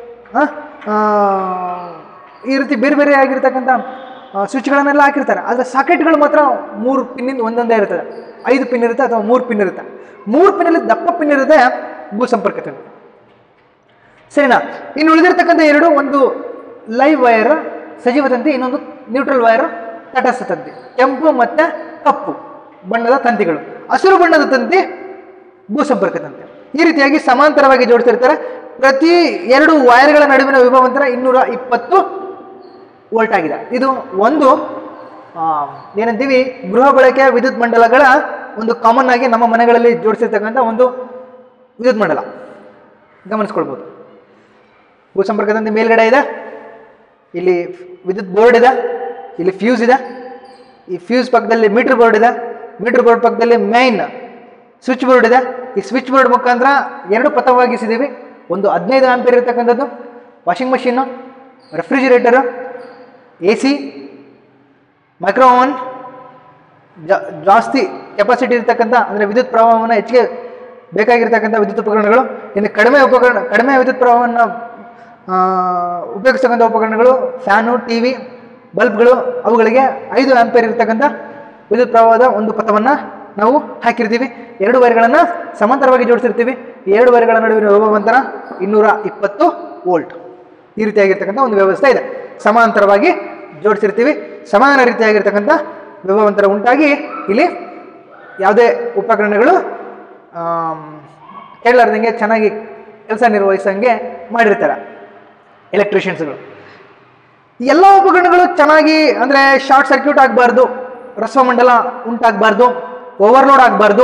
S2: ಈ ರೀತಿ ಬೇರೆ ಬೇರೆ ಆಗಿರ್ತಕ್ಕಂಥ ಸ್ವಿಚ್ಗಳನ್ನೆಲ್ಲ ಹಾಕಿರ್ತಾರೆ ಆದರೆ ಸಾಕೆಟ್ಗಳು ಮಾತ್ರ ಮೂರು ಪಿನ್ನಿಂದ ಒಂದೊಂದೇ ಇರ್ತದೆ ಐದು ಪಿನ್ ಇರುತ್ತೆ ಅಥವಾ ಮೂರು ಪಿನ್ ಇರುತ್ತೆ ಮೂರು ಪಿನ್ನಲ್ಲಿ ದಪ್ಪ ಪಿನ್ ಇರುತ್ತೆ ಭೂ ಸಂಪರ್ಕ ತಂತಿ ಸರಿನಾ ಇನ್ನು ಉಳಿದಿರ್ತಕ್ಕಂಥ ಎರಡು ಒಂದು ಲೈವ್ ವೈರ್ ಸಜೀವ ತಂತಿ ಇನ್ನೊಂದು ನ್ಯೂಟ್ರಲ್ ವೈರ್ ತಟಸ್ಥ ತಂತಿ ಕೆಂಪು ಮತ್ತು ಕಪ್ಪು ಬಣ್ಣದ ತಂತಿಗಳು ಹಸಿರು ಬಣ್ಣದ ತಂತಿ ಭೂ ಸಂಪರ್ಕ ತಂತಿ ಈ ರೀತಿಯಾಗಿ ಸಮಾಂತರವಾಗಿ ಜೋಡಿಸಿರ್ತಾರೆ ಪ್ರತಿ ಎರಡು ವೈರ್ಗಳ ನಡುವಿನ ವಿಭವಾಂತರ ಇನ್ನೂರ ಇಪ್ಪತ್ತು ವೋಲ್ಟ್ ಆಗಿದೆ ಇದು ಒಂದು ಆ, ಏನಂತೀವಿ ಗೃಹ ಬಳಕೆಯ ವಿದ್ಯುತ್ ಮಂಡಲಗಳ ಒಂದು ಕಾಮನ್ ಆಗಿ ನಮ್ಮ ಮನೆಗಳಲ್ಲಿ ಜೋಡಿಸಿರ್ತಕ್ಕಂಥ ಒಂದು ವಿದ್ಯುತ್ ಮಂಡಲ ಗಮನಿಸ್ಕೊಳ್ಬೋದು ಭೂ ಸಂಪರ್ಕ ತಂತಿ ಮೇಲ್ಗಡೆ ಇದೆ ಇಲ್ಲಿ ವಿದ್ಯುತ್ ಬೋರ್ಡ್ ಇದೆ ಇಲ್ಲಿ ಫ್ಯೂಸ್ ಇದೆ ಈ ಫ್ಯೂಸ್ ಪಕ್ಕದಲ್ಲಿ ಮೀಟರ್ ಬೋರ್ಡ್ ಇದೆ ಮೀಟರ್ ಬೋರ್ಡ್ ಪಕ್ಕದಲ್ಲಿ ಮೈನ್ ಸ್ವಿಚ್ ಬೋರ್ಡ್ ಇದೆ ಈ ಸ್ವಿಚ್ ಬೋರ್ಡ್ ಮುಖಾಂತರ ಎರಡು ಪಥವಾಗಿಸಿದ್ದೀವಿ ಒಂದು ಹದಿನೈದು ಆಂಪೇರ್ ಇರತಕ್ಕಂಥದ್ದು washing machine refrigerator A C micro oven ಜಾ- ಜಾಸ್ತಿ ಕೆಪಾಸಿಟಿ ಇರ್ತಕ್ಕಂಥ ಅಂದರೆ ವಿದ್ಯುತ್ ಪ್ರವಾಹವನ್ನು ಹೆಚ್ಚಿಗೆ ಬೇಕಾಗಿರ್ತಕ್ಕಂಥ ವಿದ್ಯುತ್ ಉಪಕರಣಗಳು ಇನ್ನು ಕಡಿಮೆ ಉಪಕರಣ ಕಡಿಮೆ ವಿದ್ಯುತ್ ಪ್ರವಾಹವನ್ನು ಆ, ಉಪಯೋಗಿಸ್ತಕ್ಕಂಥ ಉಪಕರಣಗಳು ಫ್ಯಾನು ಟಿ ವಿ ಬಲ್ಬ್ಗಳು ಅವುಗಳಿಗೆ ಐದು ಆಂಪೇರ್ ಇರ್ತಕ್ಕಂಥ ವಿದ್ಯುತ್ ಪ್ರವಾಹದ ಒಂದು ಪಥವನ್ನು ನಾವು ಹಾಕಿರ್ತೀವಿ ಎರಡು ವೈರ್ಗಳನ್ನು ಸಮಾಂತರವಾಗಿ ಜೋಡಿಸಿರ್ತೀವಿ ಈ ಎರಡು ವೈರ್ಗಳ ನಡುವಿನ ವಿಭವಾಂತರ ಇನ್ನೂರ ಇಪ್ಪತ್ತು ವೋಲ್ಟ್ ಈ ರೀತಿಯಾಗಿರ್ತಕ್ಕಂಥ ಒಂದು ವ್ಯವಸ್ಥೆ ಇದೆ ಸಮಾಂತರವಾಗಿ ಜೋಡಿಸಿರ್ತೀವಿ ಸಮಾನ ರೀತಿಯಾಗಿರ್ತಕ್ಕಂಥ ವಿಭವಾಂತರ ಉಂಟಾಗಿ ಇಲ್ಲಿ ಯಾವುದೇ ಉಪಕರಣಗಳು ಆಮ್, ಕೇಳಲಾರ್ದಂಗೆ ಚೆನ್ನಾಗಿ ಕೆಲಸ ನಿರ್ವಹಿಸಂಗೆ ಮಾಡಿರ್ತಾರೆ ಎಲೆಕ್ಟ್ರಿಷಿಯನ್ಸ್ಗಳು ಎಲ್ಲ ಉಪಕರಣಗಳು ಚೆನ್ನಾಗಿ ಅಂದರೆ ಶಾರ್ಟ್ ಸರ್ಕ್ಯೂಟ್ ಆಗಬಾರ್ದು ರಸಮಂಡಲ ಉಂಟಾಗಬಾರ್ದು ಓವರ್ಲೋಡ್ ಆಗಬಾರ್ದು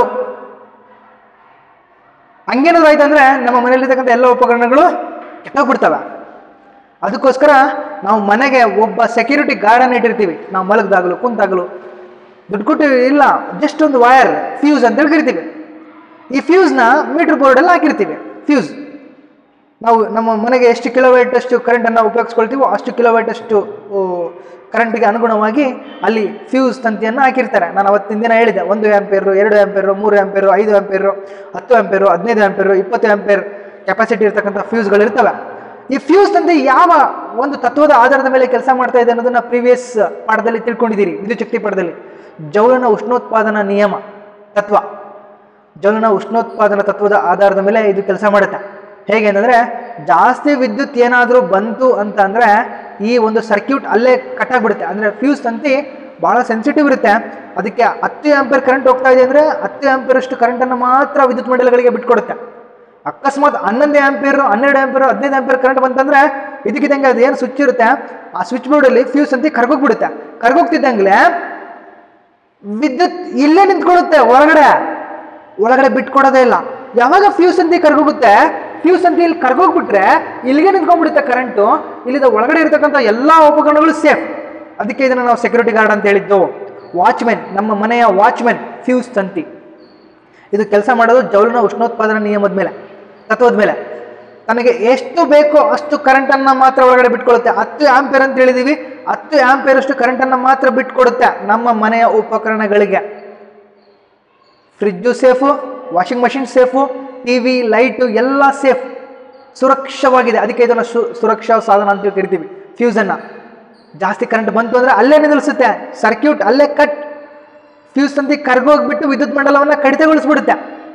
S2: ಹಂಗೇನಾದ್ರು ಆಯ್ತು ಅಂದರೆ ನಮ್ಮ ಮನೆಯಲ್ಲಿರ್ತಕ್ಕಂಥ ಎಲ್ಲ ಉಪಕರಣಗಳು ಕೆಟ್ಟೋಗ್ಬಿಡ್ತವೆ ಅದಕ್ಕೋಸ್ಕರ ನಾವು ಮನೆಗೆ ಒಬ್ಬ ಸೆಕ್ಯೂರಿಟಿ ಗಾರ್ಡನ್ನು ಇಟ್ಟಿರ್ತೀವಿ ನಾವು ಮಲಗ್ದಾಗಲು ಕುಂತಾಗಲು ದುಡ್ಡು ಕೊಟ್ಟು ಇಲ್ಲ ಜಸ್ಟ್ ಒಂದು ವೈರ್ ಫ್ಯೂಸ್ ಅಂತೇಳಿ ಕರಿತೀವಿ ಈ ಫ್ಯೂಸ್ನ ಮೀಟರ್ ಬೋರ್ಡಲ್ಲಿ ಹಾಕಿರ್ತೀವಿ ಫ್ಯೂಸ್ ನಾವು ನಮ್ಮ ಮನೆಗೆ ಎಷ್ಟು ಕಿಲೋವೈಟ್ ಅಷ್ಟು ಕರೆಂಟನ್ನು ಉಪಯೋಗಿಸ್ಕೊಳ್ತೀವೋ ಅಷ್ಟು ಕಿಲೋವೈಟ್ ಅಷ್ಟು ಕರೆಂಟ್ಗೆ ಅನುಗುಣವಾಗಿ ಅಲ್ಲಿ ಫ್ಯೂಸ್ ತಂತಿಯನ್ನು ಹಾಕಿರ್ತಾರೆ ನಾನು ಅವತ್ತಿನ ದಿನ ಹೇಳಿದೆ ಒಂದು ಆ್ಯಂಪೇರು ಎರಡು ಆ್ಯಂಪೇರು ಮೂರು ಆ್ಯಂಪೇರು ಐದು ಆ್ಯಂಪೇರು ಹತ್ತು ಆ್ಯಂಪೇರು ಹದಿನೈದು ಆ್ಯಂಪೇರು ಇಪ್ಪತ್ತು ಆ್ಯಂಪೇರ್ ಕೆಪಾಸಿಟಿ ಇರ್ತಕ್ಕಂಥ ಫ್ಯೂಸ್ಗಳು ಇರ್ತವೆ ಈ ಫ್ಯೂಸ್ ತಂತಿ ಯಾವ ಒಂದು ತತ್ವದ ಆಧಾರದ ಮೇಲೆ ಕೆಲಸ ಮಾಡ್ತಾ ಇದೆ ಅನ್ನೋದನ್ನ ಪ್ರೀವಿಯಸ್ ಪಾಠದಲ್ಲಿ ತಿಳ್ಕೊಂಡಿದ್ದೀರಿ ವಿದ್ಯುತ್ ಶಕ್ತಿ ಪಾಠದಲ್ಲಿ ಜೌಲನ ಉಷ್ಣೋತ್ಪಾದನಾ ನಿಯಮ ತತ್ವ ಜೌಲನ ಉಷ್ಣೋತ್ಪಾದನಾ ತತ್ವದ ಆಧಾರದ ಮೇಲೆ ಇದು ಕೆಲಸ ಮಾಡುತ್ತೆ ಹೇಗೆ ಅಂತಂದ್ರೆ ಜಾಸ್ತಿ ವಿದ್ಯುತ್ ಏನಾದರೂ ಬಂತು ಅಂತ ಅಂದ್ರೆ ಈ ಒಂದು ಸರ್ಕ್ಯೂಟ್ ಅಲ್ಲೇ ಕಟ್ ಆಗ್ಬಿಡುತ್ತೆ ಅಂದ್ರೆ ಫ್ಯೂಸ್ ತಂತಿ ಬಹಳ ಸೆನ್ಸಿಟಿವ್ ಇರುತ್ತೆ ಅದಕ್ಕೆ ಹತ್ತು ಆಂಪೇರ್ ಕರೆಂಟ್ ಹೋಗ್ತಾ ಇದೆ ಅಂದ್ರೆ ಹತ್ತು ಆಂಪೇರ್ ಅಷ್ಟು ಕರೆಂಟನ್ನು ಮಾತ್ರ ವಿದ್ಯುತ್ ಮಂಡಲಗಳಿಗೆ ಬಿಟ್ಕೊಡುತ್ತೆ ಅಕಸ್ಮಾತ್ ಹನ್ನೊಂದು ಆಂಪೇರ್ ಹನ್ನೆರಡು ಆಂಪೇರ್ ಹದಿನೈದು ಆಂಪೇರ್ ಕರೆಂಟ್ ಬಂತಂದ್ರೆ ಇದಕ್ಕಿದ್ದಂಗೆ ಅದು ಏನು ಸ್ವಿಚ್ ಇರುತ್ತೆ ಆ ಸ್ವಿಚ್ ಬೋರ್ಡಲ್ಲಿ ಫ್ಯೂಸ್ ಅಂತ ಕರ್ಗೋಗ್ಬಿಡುತ್ತೆ ಕರ್ಗೋಗ್ತಿದ್ದಂಗ್ಲೆ ವಿದ್ಯುತ್ ಇಲ್ಲೇ ನಿಂತ್ಕೊಳ್ಳುತ್ತೆ ಹೊರಗಡೆ ಒಳಗಡೆ ಬಿಟ್ಕೊಡೋದೇ ಇಲ್ಲ ಯಾವಾಗ ಫ್ಯೂಸ್ ಅಂತಿ ಕರ್ಗೋಗುತ್ತೆ ಫ್ಯೂಸ್ ಅಂತ ಇಲ್ಲಿ ಕರ್ಗೋಗ್ಬಿಟ್ರೆ ಇಲ್ಲಿಗೆ ನಿಂತ್ಕೊಂಡ್ಬಿಡುತ್ತೆ ಕರೆಂಟು ಇಲ್ಲಿದ ಒಳಗಡೆ ಇರತಕ್ಕಂಥ ಎಲ್ಲ ಉಪಕರಣಗಳು ಸೇಫ್ ಅದಕ್ಕೆ ಇದನ್ನು ನಾವು ಸೆಕ್ಯೂರಿಟಿ ಗಾರ್ಡ್ ಅಂತ ಹೇಳಿದ್ದು ವಾಚ್ಮೆನ್ ನಮ್ಮ ಮನೆಯ ವಾಚ್ಮೆನ್ ಫ್ಯೂಸ್ ತಂತಿ ಇದು ಕೆಲಸ ಮಾಡೋದು ಜೌಲಿನ ಉಷ್ಣೋತ್ಪಾದನಾ ನಿಯಮದ ಮೇಲೆ ತತ್ವದ ಮೇಲೆ ತನಗೆ ಎಷ್ಟು ಬೇಕೋ ಅಷ್ಟು ಕರೆಂಟನ್ನು ಮಾತ್ರ ಒಳಗಡೆ ಬಿಟ್ಕೊಡುತ್ತೆ ಹತ್ತು ಆಂಪೇರ್ ಅಂತ ಹೇಳಿದೀವಿ ಹತ್ತು ಆಂಪೇರ್ ಅಷ್ಟು ಕರೆಂಟನ್ನು ಮಾತ್ರ ಬಿಟ್ಕೊಡುತ್ತೆ ನಮ್ಮ ಮನೆಯ ಉಪಕರಣಗಳಿಗೆ fridge safe washing machine safe T V light ಎಲ್ಲ ಸೇಫ್ ಸುರಕ್ಷವಾಗಿದೆ ಅದಕ್ಕೆ ಇದನ್ನು ಸು ಸುರಕ್ಷಾ ಸಾಧನ ಅಂತ ಕರಿತೀವಿ ಫ್ಯೂಸನ್ನು ಜಾಸ್ತಿ ಕರೆಂಟ್ ಬಂತು ಅಂದರೆ ಅಲ್ಲೇ ನಿಲ್ಲಿಸುತ್ತೆ ಸರ್ಕ್ಯೂಟ್ ಅಲ್ಲೇ ಕಟ್ ಫ್ಯೂಸ್ ತಂತಿ ಕರ್ಗೋಗ್ಬಿಟ್ಟು ವಿದ್ಯುತ್ ಮಂಡಲವನ್ನು ಕಡಿತಗೊಳಿಸ್ಬಿಡುತ್ತೆ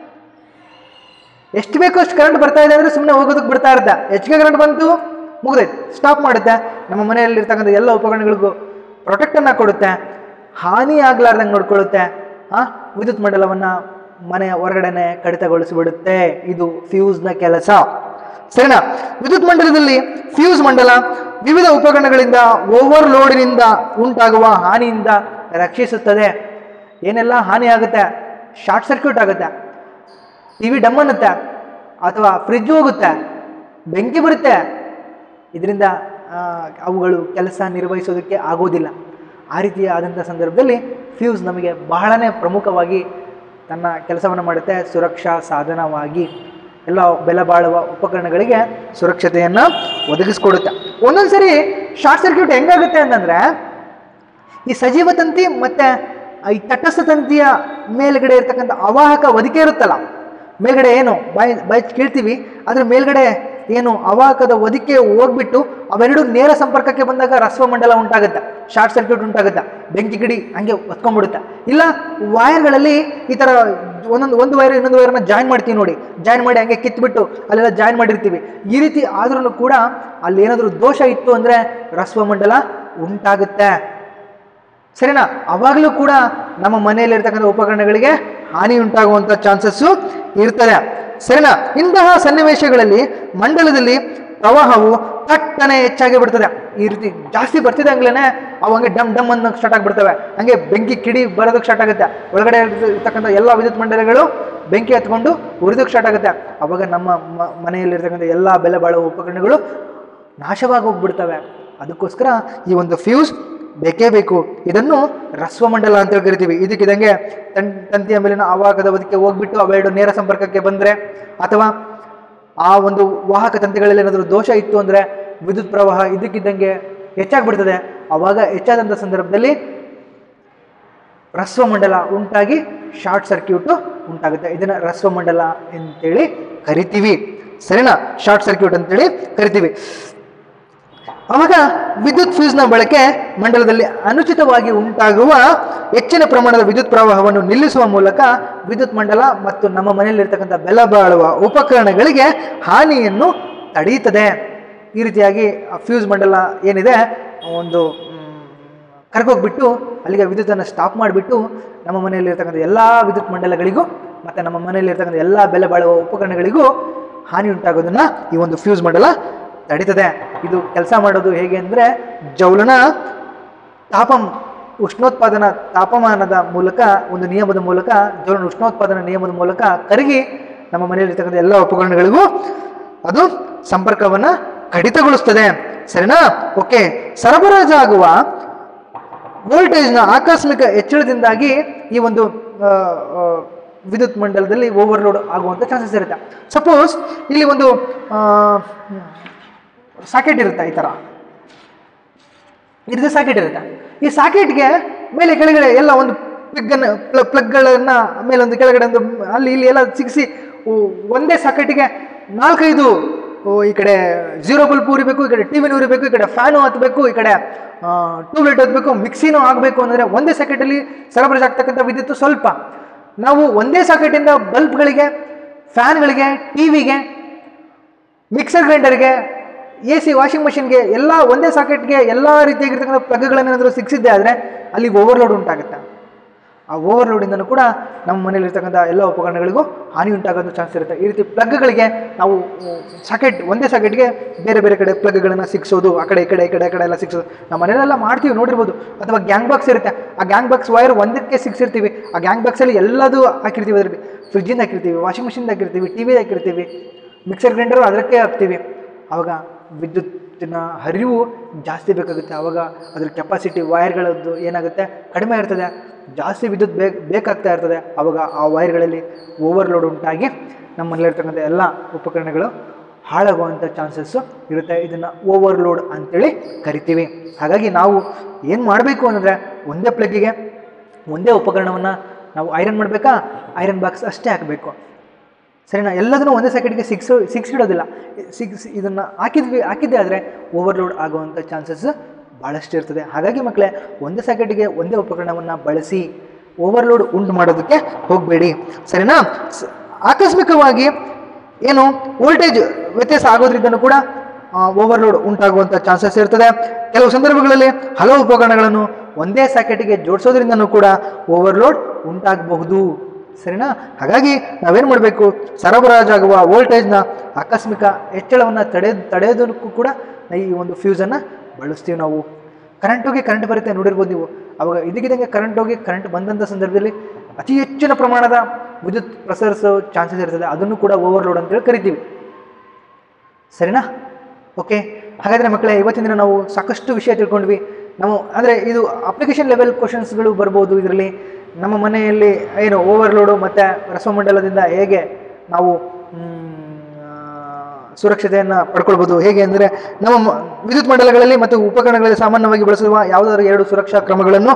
S2: ಎಷ್ಟು ಬೇಕೋ ಅಷ್ಟು ಕರೆಂಟ್ ಬರ್ತಾ ಇದೆ ಅಂದರೆ ಸುಮ್ಮನೆ ಹೋಗೋದಕ್ಕೆ ಬಿಡ್ತಾ ಇರುತ್ತೆ ಹೆಚ್ಚಿಗೆ ಕರೆಂಟ್ ಬಂತು ಮುಗಿದೈತೆ ಸ್ಟಾಪ್ ಮಾಡುತ್ತೆ ನಮ್ಮ ಮನೆಯಲ್ಲಿರ್ತಕ್ಕಂಥ ಎಲ್ಲ ಉಪಕರಣಗಳಿಗೂ ಪ್ರೊಟೆಕ್ಟನ್ನು ಕೊಡುತ್ತೆ ಹಾನಿ ಆಗ್ಲಾರ್ದಂಗೆ ನೋಡ್ಕೊಳ್ಳುತ್ತೆ ಆ ವಿದ್ಯುತ್ ಮಂಡಲವನ್ನು ಮನೆಯ ಹೊರಗಡೆನೆ ಕಡಿತಗೊಳಿಸಿಬಿಡುತ್ತೆ ಇದು ಫ್ಯೂಸ್ನ ಕೆಲಸ ಸರಿನಾ ವಿದ್ಯುತ್ ಮಂಡಲದಲ್ಲಿ ಫ್ಯೂಸ್ ಮಂಡಲ ವಿವಿಧ ಉಪಕರಣಗಳಿಂದ ಓವರ್ಲೋಡಿನಿಂದ ಉಂಟಾಗುವ ಹಾನಿಯಿಂದ ರಕ್ಷಿಸುತ್ತದೆ ಏನೆಲ್ಲ ಹಾನಿ ಆಗುತ್ತೆ ಶಾರ್ಟ್ ಸರ್ಕ್ಯೂಟ್ ಆಗುತ್ತೆ ಟಿ ವಿ ಡಮ್ ಅನ್ನುತ್ತೆ ಅಥವಾ ಫ್ರಿಜ್ ಹೋಗುತ್ತೆ ಬೆಂಕಿ ಬರುತ್ತೆ ಇದರಿಂದ ಆ, ಅವುಗಳು ಕೆಲಸ ನಿರ್ವಹಿಸೋದಕ್ಕೆ ಆಗೋದಿಲ್ಲ ಆ ರೀತಿಯ ಆದಂಥ ಸಂದರ್ಭದಲ್ಲಿ ಫ್ಯೂಸ್ ನಮಗೆ ಬಹಳನೇ ಪ್ರಮುಖವಾಗಿ ತನ್ನ ಕೆಲಸವನ್ನು ಮಾಡುತ್ತೆ ಸುರಕ್ಷಾ ಸಾಧನವಾಗಿ ಎಲ್ಲ ಬೆಲೆ ಬಾಳುವ ಉಪಕರಣಗಳಿಗೆ ಸುರಕ್ಷತೆಯನ್ನು ಒದಗಿಸ್ಕೊಡುತ್ತೆ ಒಂದೊಂದು ಸರಿ ಶಾರ್ಟ್ ಸರ್ಕ್ಯೂಟ್ ಹೆಂಗಾಗುತ್ತೆ ಅಂತಂದರೆ ಈ ಸಜೀವ ತಂತಿ ಮತ್ತೆ ಈ ತಟಸ್ಥ ತಂತಿಯ ಮೇಲ್ಗಡೆ ಇರ್ತಕ್ಕಂಥ ಅವಾಹಕ ಒದಿಕೆ ಇರುತ್ತಲ್ಲ ಮೇಲ್ಗಡೆ ಏನು ಬಾಯ್ ಬಾಯ್ ಕೇಳ್ತೀವಿ ಅದ್ರ ಮೇಲ್ಗಡೆ ಏನು ಅವಾಹಕದ ಒದಿಕೆ ಹೋಗ್ಬಿಟ್ಟು ಅವೆರಡು ನೇರ ಸಂಪರ್ಕಕ್ಕೆ ಬಂದಾಗ ರಸ್ವಮಂಡಲ ಉಂಟಾಗುತ್ತೆ ಶಾರ್ಟ್ ಸರ್ಕ್ಯೂಟ್ ಉಂಟಾಗುತ್ತೆ ಬೆಂಕಿ ಕಿಡಿ ಹಂಗೆ ಒತ್ಕೊಂಡ್ಬಿಡುತ್ತೆ ಇಲ್ಲ ವೈರ್ಗಳಲ್ಲಿ ಈ ಥರ ಒಂದೊಂದು ಒಂದು ವೈರ್ ಇನ್ನೊಂದು ವೈರ್ನ ಜಾಯಿನ್ ಮಾಡ್ತೀವಿ ನೋಡಿ ಜಾಯಿನ್ ಮಾಡಿ ಹಂಗೆ ಕಿತ್ಬಿಟ್ಟು ಅಲ್ಲೆಲ್ಲ ಜಾಯಿನ್ ಮಾಡಿರ್ತೀವಿ ಈ ರೀತಿ ಆದ್ರೂ ಕೂಡ ಅಲ್ಲಿ ಏನಾದರೂ ದೋಷ ಇತ್ತು ಅಂದರೆ ರಸ್ವಮಂಡಲ ಉಂಟಾಗುತ್ತೆ ಸರಿನಾ ಅವಾಗಲೂ ಕೂಡ ನಮ್ಮ ಮನೆಯಲ್ಲಿರ್ತಕ್ಕಂಥ ಉಪಕರಣಗಳಿಗೆ ಹಾನಿ ಉಂಟಾಗುವಂಥ ಚಾನ್ಸಸ್ಸು ಇರ್ತದೆ ಸರಿನಾ ಇಂತಹ ಸನ್ನಿವೇಶಗಳಲ್ಲಿ ಮಂಡಲದಲ್ಲಿ ಪ್ರವಾಹವು ತಟ್ಟನೆ ಹೆಚ್ಚಾಗಿ ಬಿಡ್ತದೆ ಈ ರೀತಿ ಜಾಸ್ತಿ ಬರ್ತಿದ್ದಂಗ್ಲೇ ಅವು ಹಂಗೆ ಡಮ್ ಡಮ್ ಅನ್ನೋಕೆ ಸ್ಟಾರ್ಟ್ ಆಗಿಬಿಡ್ತವೆ ಹಂಗೆ ಬೆಂಕಿ ಕಿಡಿ ಬರೋದಕ್ಕೆ ಸ್ಟಾರ್ಟ್ ಆಗುತ್ತೆ ಒಳಗಡೆ ಇರ್ತಕ್ಕಂಥ ಎಲ್ಲ ವಿದ್ಯುತ್ ಮಂಡಲಗಳು ಬೆಂಕಿ ಹತ್ಕೊಂಡು ಉರಿದಕ್ಕೆ ಸ್ಟಾರ್ಟ್ ಆಗುತ್ತೆ ಅವಾಗ ನಮ್ಮ ಮ- ಮನೆಯಲ್ಲಿರ್ತಕ್ಕಂಥ ಎಲ್ಲ ಬೆಲೆ ಬಾಳುವ ಉಪಕರಣಗಳು ನಾಶವಾಗಿ ಹೋಗ್ಬಿಡ್ತವೆ ಅದಕ್ಕೋಸ್ಕರ ಈ ಒಂದು ಫ್ಯೂಸ್ ಬೇಕೇ ಬೇಕು ಇದನ್ನು ರಸ್ವಮಂಡಲ ಅಂತ ಕರಿತೀವಿ ಇದಕ್ಕಿದಂಗೆ ತನ್ ತಂತಿಯ ಮೇಲಿನ ಅವಾಗದ ಬದುಕೆ ಹೋಗ್ಬಿಟ್ಟು ಅವೆರಡು ನೇರ ಸಂಪರ್ಕಕ್ಕೆ ಬಂದರೆ ಅಥವಾ ಆ ಒಂದು ವಾಹಕ ತಂತಿಗಳಲ್ಲಿ ಏನಾದರೂ ದೋಷ ಇತ್ತು ಅಂದರೆ ವಿದ್ಯುತ್ ಪ್ರವಾಹ ಇದಕ್ಕಿದ್ದಂಗೆ ಹೆಚ್ಚಾಗ್ಬಿಡ್ತದೆ ಆವಾಗ ಹೆಚ್ಚಾದಂಥ ಸಂದರ್ಭದಲ್ಲಿ ರಸ್ವಮಂಡಲ ಉಂಟಾಗಿ ಶಾರ್ಟ್ ಸರ್ಕ್ಯೂಟು ಉಂಟಾಗುತ್ತೆ ಇದನ್ನು ರಸ್ವಮಂಡಲ ಅಂತೇಳಿ ಕರಿತೀವಿ ಸರಿನಾ ಶಾರ್ಟ್ ಸರ್ಕ್ಯೂಟ್ ಅಂತೇಳಿ ಕರಿತೀವಿ ಅವಾಗ ವಿದ್ಯುತ್ ಫ್ಯೂಸ್ನ ಬಳಕೆ ಮಂಡಲದಲ್ಲಿ ಅನುಚಿತವಾಗಿ ಉಂಟಾಗುವ ಹೆಚ್ಚಿನ ಪ್ರಮಾಣದ ವಿದ್ಯುತ್ ಪ್ರವಾಹವನ್ನು ನಿಲ್ಲಿಸುವ ಮೂಲಕ ವಿದ್ಯುತ್ ಮಂಡಲ ಮತ್ತು ನಮ್ಮ ಮನೆಯಲ್ಲಿರ್ತಕ್ಕಂಥ ಬೆಲೆ ಬಾಳುವ ಉಪಕರಣಗಳಿಗೆ ಹಾನಿಯನ್ನು ತಡೆಯುತ್ತದೆ ಈ ರೀತಿಯಾಗಿ ಆ ಫ್ಯೂಸ್ ಮಂಡಲ ಏನಿದೆ ಒಂದು ಮ್, ಕರ್ಕೋಗ್ಬಿಟ್ಟು ಅಲ್ಲಿಗೆ ವಿದ್ಯುತ್ತನ್ನು ಸ್ಟಾಪ್ ಮಾಡಿಬಿಟ್ಟು ನಮ್ಮ ಮನೆಯಲ್ಲಿರ್ತಕ್ಕಂಥ ಎಲ್ಲ ವಿದ್ಯುತ್ ಮಂಡಲಗಳಿಗೂ ಮತ್ತು ನಮ್ಮ ಮನೆಯಲ್ಲಿರ್ತಕ್ಕಂಥ ಎಲ್ಲ ಬೆಲೆ ಬಾಳುವ ಉಪಕರಣಗಳಿಗೂ ಹಾನಿ ಉಂಟಾಗೋದನ್ನು ಈ ಒಂದು ಫ್ಯೂಸ್ ಮಂಡಲ ತಡೀತದೆ ಇದು ಕೆಲಸ ಮಾಡೋದು ಹೇಗೆ ಅಂದರೆ ಜೌಲನ ತಾಪಂ ಉಷ್ಣೋತ್ಪಾದನಾ ತಾಪಮಾನದ ಮೂಲಕ ಒಂದು ನಿಯಮದ ಮೂಲಕ ಜೌಲನ ಉಷ್ಣೋತ್ಪಾದನಾ ನಿಯಮದ ಮೂಲಕ ಕರಗಿ ನಮ್ಮ ಮನೆಯಲ್ಲಿರ್ತಕ್ಕಂಥ ಎಲ್ಲ ಉಪಕರಣಗಳಿಗೂ ಅದು ಸಂಪರ್ಕವನ್ನು ಕಡಿತಗೊಳಿಸ್ತದೆ ಸರಿನಾ ಓಕೆ ಸರಬರಾಜಾಗುವ ವೋಲ್ಟೇಜ್ನ ಆಕಸ್ಮಿಕ ಹೆಚ್ಚಳದಿಂದಾಗಿ ಈ ಒಂದು ಆ, ಆ, ವಿದ್ಯುತ್ ಮಂಡಲದಲ್ಲಿ ಓವರ್ಲೋಡ್ ಆಗುವಂಥ ಚಾನ್ಸಸ್ ಇರುತ್ತೆ ಸಪೋಸ್ ಇಲ್ಲಿ ಒಂದು ಸಾಕೆಟ್ ಇರುತ್ತೆ ಈ ಥರ ಈ ರೀತಿ ಸಾಕೆಟ್ ಇರುತ್ತೆ ಈ ಸಾಕೆಟ್ಗೆ ಮೇಲೆ ಕೆಳಗಡೆ ಎಲ್ಲ ಒಂದು ಪ್ಲಗ್ಗನ್ನು ಪ್ಲಗ್ಗಳನ್ನು ಮೇಲೆ ಒಂದು ಕೆಳಗಡೆ ಒಂದು ಅಲ್ಲಿ ಇಲ್ಲಿ ಎಲ್ಲ ಸಿಗಿಸಿ ಒಂದೇ ಸಾಕೆಟಿಗೆ ನಾಲ್ಕೈದು ಓ, ಈ ಕಡೆ ಜೀರೋ ಬಲ್ಬ್ ಉರಿಬೇಕು ಈ ಕಡೆ ಟಿ ವಿನೂ ಉರಿಬೇಕು ಈ ಕಡೆ ಫ್ಯಾನು ಹತ್ತಬೇಕು ಈ ಕಡೆ ಟ್ಯೂಬ್ಲೈಟ್ ಹತ್ತಬೇಕು ಮಿಕ್ಸಿನೂ ಆಗಬೇಕು ಅಂದರೆ ಒಂದೇ ಸಾಕೆಟಲ್ಲಿ ಸರಬರಾಜು ಆಗ್ತಕ್ಕಂಥ ವಿದ್ಯುತ್ತು ಸ್ವಲ್ಪ ನಾವು ಒಂದೇ ಸಾಕೆಟಿಂದ ಬಲ್ಬ್ಗಳಿಗೆ ಫ್ಯಾನ್ಗಳಿಗೆ ಟಿ ವಿಗೆ ಮಿಕ್ಸರ್ ಗ್ರೈಂಡರ್ಗೆ ಎ ಸಿ ವಾಷಿಂಗ್ ಮಷಿನ್ಗೆ ಎಲ್ಲ ಒಂದೇ ಸಾಕೆಟ್ಗೆ ಎಲ್ಲ ರೀತಿಯಾಗಿರ್ತಕ್ಕಂಥ ಪ್ಲಗ್ಗಳನ್ನೇನಾದರೂ ಸಿಕ್ಸಿದ್ದೆ ಆದರೆ ಅಲ್ಲಿ ಓವರ್ಲೋಡ್ ಉಂಟಾಗುತ್ತೆ ಆ ಓವರ್ಲೋಡಿಂದನೂ ಕೂಡ ನಮ್ಮ ಮನೇಲಿರ್ತಕ್ಕಂಥ ಎಲ್ಲ ಉಪಕರಣಗಳಿಗೂ ಹಾನಿ ಉಂಟಾಗೋದು ಚಾನ್ಸ್ ಇರುತ್ತೆ ಈ ರೀತಿ ಪ್ಲಗ್ಗಳಿಗೆ ನಾವು ಸಾಕೆಟ್ ಒಂದೇ ಸಾಕೆಟ್ಗೆ ಬೇರೆ ಬೇರೆ ಕಡೆ ಪ್ಲಗ್ಗಳನ್ನು ಸಿಕ್ಸೋದು ಆ ಕಡೆ ಈ ಕಡೆ ಈ ಕಡೆ ಈ ಕಡೆ ಎಲ್ಲ ಸಿಕ್ಸೋದು ನಮ್ಮ ಮನೆಯಲ್ಲೆಲ್ಲ ಮಾಡ್ತೀವಿ ನೋಡಿರ್ಬೋದು ಅಥವಾ ಗ್ಯಾಂಗ್ ಬಾಕ್ಸ್ ಇರುತ್ತೆ ಆ ಗ್ಯಾಂಗ್ ಬಾಕ್ಸ್ ವೈರ್ ಒಂದಕ್ಕೆ ಸಿಕ್ಸಿರ್ತೀವಿ ಆ ಗ್ಯಾಂಗ್ ಬಾಕ್ಸಲ್ಲಿ ಎಲ್ಲದೂ ಹಾಕಿರ್ತೀವಿ ಅದರಲ್ಲಿ ಫ್ರಿಜ್ಜಿಂದ ಹಾಕಿರ್ತೀವಿ ವಾಷಿಂಗ್ ಮಿಷಿನ್ದು ಹಾಕಿರ್ತೀವಿ ಟಿ ವಿ ಹಾಕಿರ್ತೀವಿ ಮಿಕ್ಸರ್ ಗ್ರೈಂಡರು ಅದಕ್ಕೆ ಹಾಕ್ತೀವಿ ಆವಾಗ ವಿದ್ಯುತ್ತಿನ ಹರಿವು ಜಾಸ್ತಿ ಬೇಕಾಗುತ್ತೆ ಆವಾಗ ಅದ್ರ ಕೆಪಾಸಿಟಿ ವೈರ್ಗಳದ್ದು ಏನಾಗುತ್ತೆ ಕಡಿಮೆ ಇರ್ತದೆ ಜಾಸ್ತಿ ವಿದ್ಯುತ್ ಬೇಕು ಬೇಕಾಗ್ತಾ ಇರ್ತದೆ ಆವಾಗ ಆ ವೈರ್ಗಳಲ್ಲಿ ಓವರ್ಲೋಡ್ ಉಂಟಾಗಿ ನಮ್ಮ ಮನೇಲಿರ್ತಕ್ಕಂಥ ಎಲ್ಲ ಉಪಕರಣಗಳು ಹಾಳಾಗುವಂಥ ಚಾನ್ಸಸ್ಸು ಇರುತ್ತೆ ಇದನ್ನು ಓವರ್ಲೋಡ್ ಅಂತೇಳಿ ಕರಿತೀವಿ ಹಾಗಾಗಿ ನಾವು ಏನು ಮಾಡಬೇಕು ಅಂದರೆ ಒಂದೇ ಪ್ಲಗ್ಗಿಗೆ ಒಂದೇ ಉಪಕರಣವನ್ನು ನಾವು ಐರನ್ ಮಾಡಬೇಕಾ ಐರನ್ ಬಾಕ್ಸ್ ಅಷ್ಟೇ ಹಾಕಬೇಕು ಸರಿನಾ ಎಲ್ಲದನ್ನೂ ಒಂದೇ ಸೆಕೆಂಡ್ಗೆ ಸಿಕ್ಸ್ ಸಿಕ್ಸ್ ಇಡೋದಿಲ್ಲ ಸಿಕ್ಸ್ ಇದನ್ನು ಹಾಕಿದ್ವಿ ಹಾಕಿದ್ದೆ ಆದರೆ ಓವರ್ಲೋಡ್ ಆಗುವಂಥ ಚಾನ್ಸಸ್ ಭಾಳಷ್ಟು ಇರ್ತದೆ ಹಾಗಾಗಿ ಮಕ್ಕಳೇ ಒಂದೇ ಸೆಕೆಂಡಿಗೆ ಒಂದೇ ಉಪಕರಣವನ್ನು ಬಳಸಿ ಓವರ್ಲೋಡ್ ಉಂಟು ಮಾಡೋದಕ್ಕೆ ಹೋಗಬೇಡಿ ಸರಿನಾ ಸ- ಆಕಸ್ಮಿಕವಾಗಿ ಏನು ವೋಲ್ಟೇಜ್ ವ್ಯತ್ಯಾಸ ಆಗೋದ್ರಿಂದನೂ ಕೂಡ ಓವರ್ಲೋಡ್ ಉಂಟಾಗುವಂಥ ಚಾನ್ಸಸ್ ಇರ್ತದೆ ಕೆಲವು ಸಂದರ್ಭಗಳಲ್ಲಿ ಹಲವು ಉಪಕರಣಗಳನ್ನು ಒಂದೇ ಸಾಕೆಟ್ಗೆ ಜೋಡಿಸೋದ್ರಿಂದನೂ ಕೂಡ ಓವರ್ಲೋಡ್ ಉಂಟಾಗಬಹುದು ಸರಿನಾ ಹಾಗಾಗಿ ನಾವೇನು ಮಾಡಬೇಕು ಸರಬರಾಜಾಗುವ ವೋಲ್ಟೇಜ್ನ ಆಕಸ್ಮಿಕ ಹೆಚ್ಚಳವನ್ನು ತಡೆ ತಡೆಯೋದಕ್ಕೂ ಕೂಡ ಈ ಒಂದು ಫ್ಯೂಸನ್ನು ಬಳಸ್ತೀವಿ ನಾವು ಕರೆಂಟ್ ಹೋಗಿ ಕರೆಂಟ್ ಬರುತ್ತೆ ನೋಡಿರ್ಬೋದು ನೀವು ಅವಾಗ ಇದಕ್ಕಿದಂಗೆ ಕರೆಂಟ್ ಹೋಗಿ ಕರೆಂಟ್ ಬಂದಂಥ ಸಂದರ್ಭದಲ್ಲಿ ಅತಿ ಹೆಚ್ಚಿನ ಪ್ರಮಾಣದ ವಿದ್ಯುತ್ ಪ್ರಸರಿಸೋ ಚಾನ್ಸಸ್ ಇರ್ತದೆ ಅದನ್ನು ಕೂಡ ಓವರ್ಲೋಡ್ ಅಂತೇಳಿ ಕರಿತೀವಿ ಸರಿನಾ ಓಕೆ ಹಾಗಾದರೆ ಮಕ್ಕಳೇ ಇವತ್ತಿನ ದಿನ ನಾವು ಸಾಕಷ್ಟು ವಿಷಯ ತಿಳ್ಕೊಂಡ್ವಿ ನಾವು ಅಂದರೆ ಇದು ಅಪ್ಲಿಕೇಶನ್ ಲೆವೆಲ್ ಕ್ವಶನ್ಸ್ಗಳು ಬರ್ಬೋದು ಇದರಲ್ಲಿ ನಮ್ಮ ಮನೆಯಲ್ಲಿ ಏನು ಓವರ್ಲೋಡು ಮತ್ತು ರಸಮಂಡಲದಿಂದ ಹೇಗೆ ನಾವು ಮ್, ಆ, ಸುರಕ್ಷತೆಯನ್ನು ಪಡ್ಕೊಳ್ಬೋದು ಹೇಗೆ ಅಂದರೆ ನಮ್ಮ ಮ- ವಿದ್ಯುತ್ ಮಂಡಲಗಳಲ್ಲಿ ಮತ್ತು ಉಪಕರಣಗಳಲ್ಲಿ ಸಾಮಾನ್ಯವಾಗಿ ಬಳಸುವ ಯಾವುದಾದ್ರು ಎರಡು ಸುರಕ್ಷಾ ಕ್ರಮಗಳನ್ನು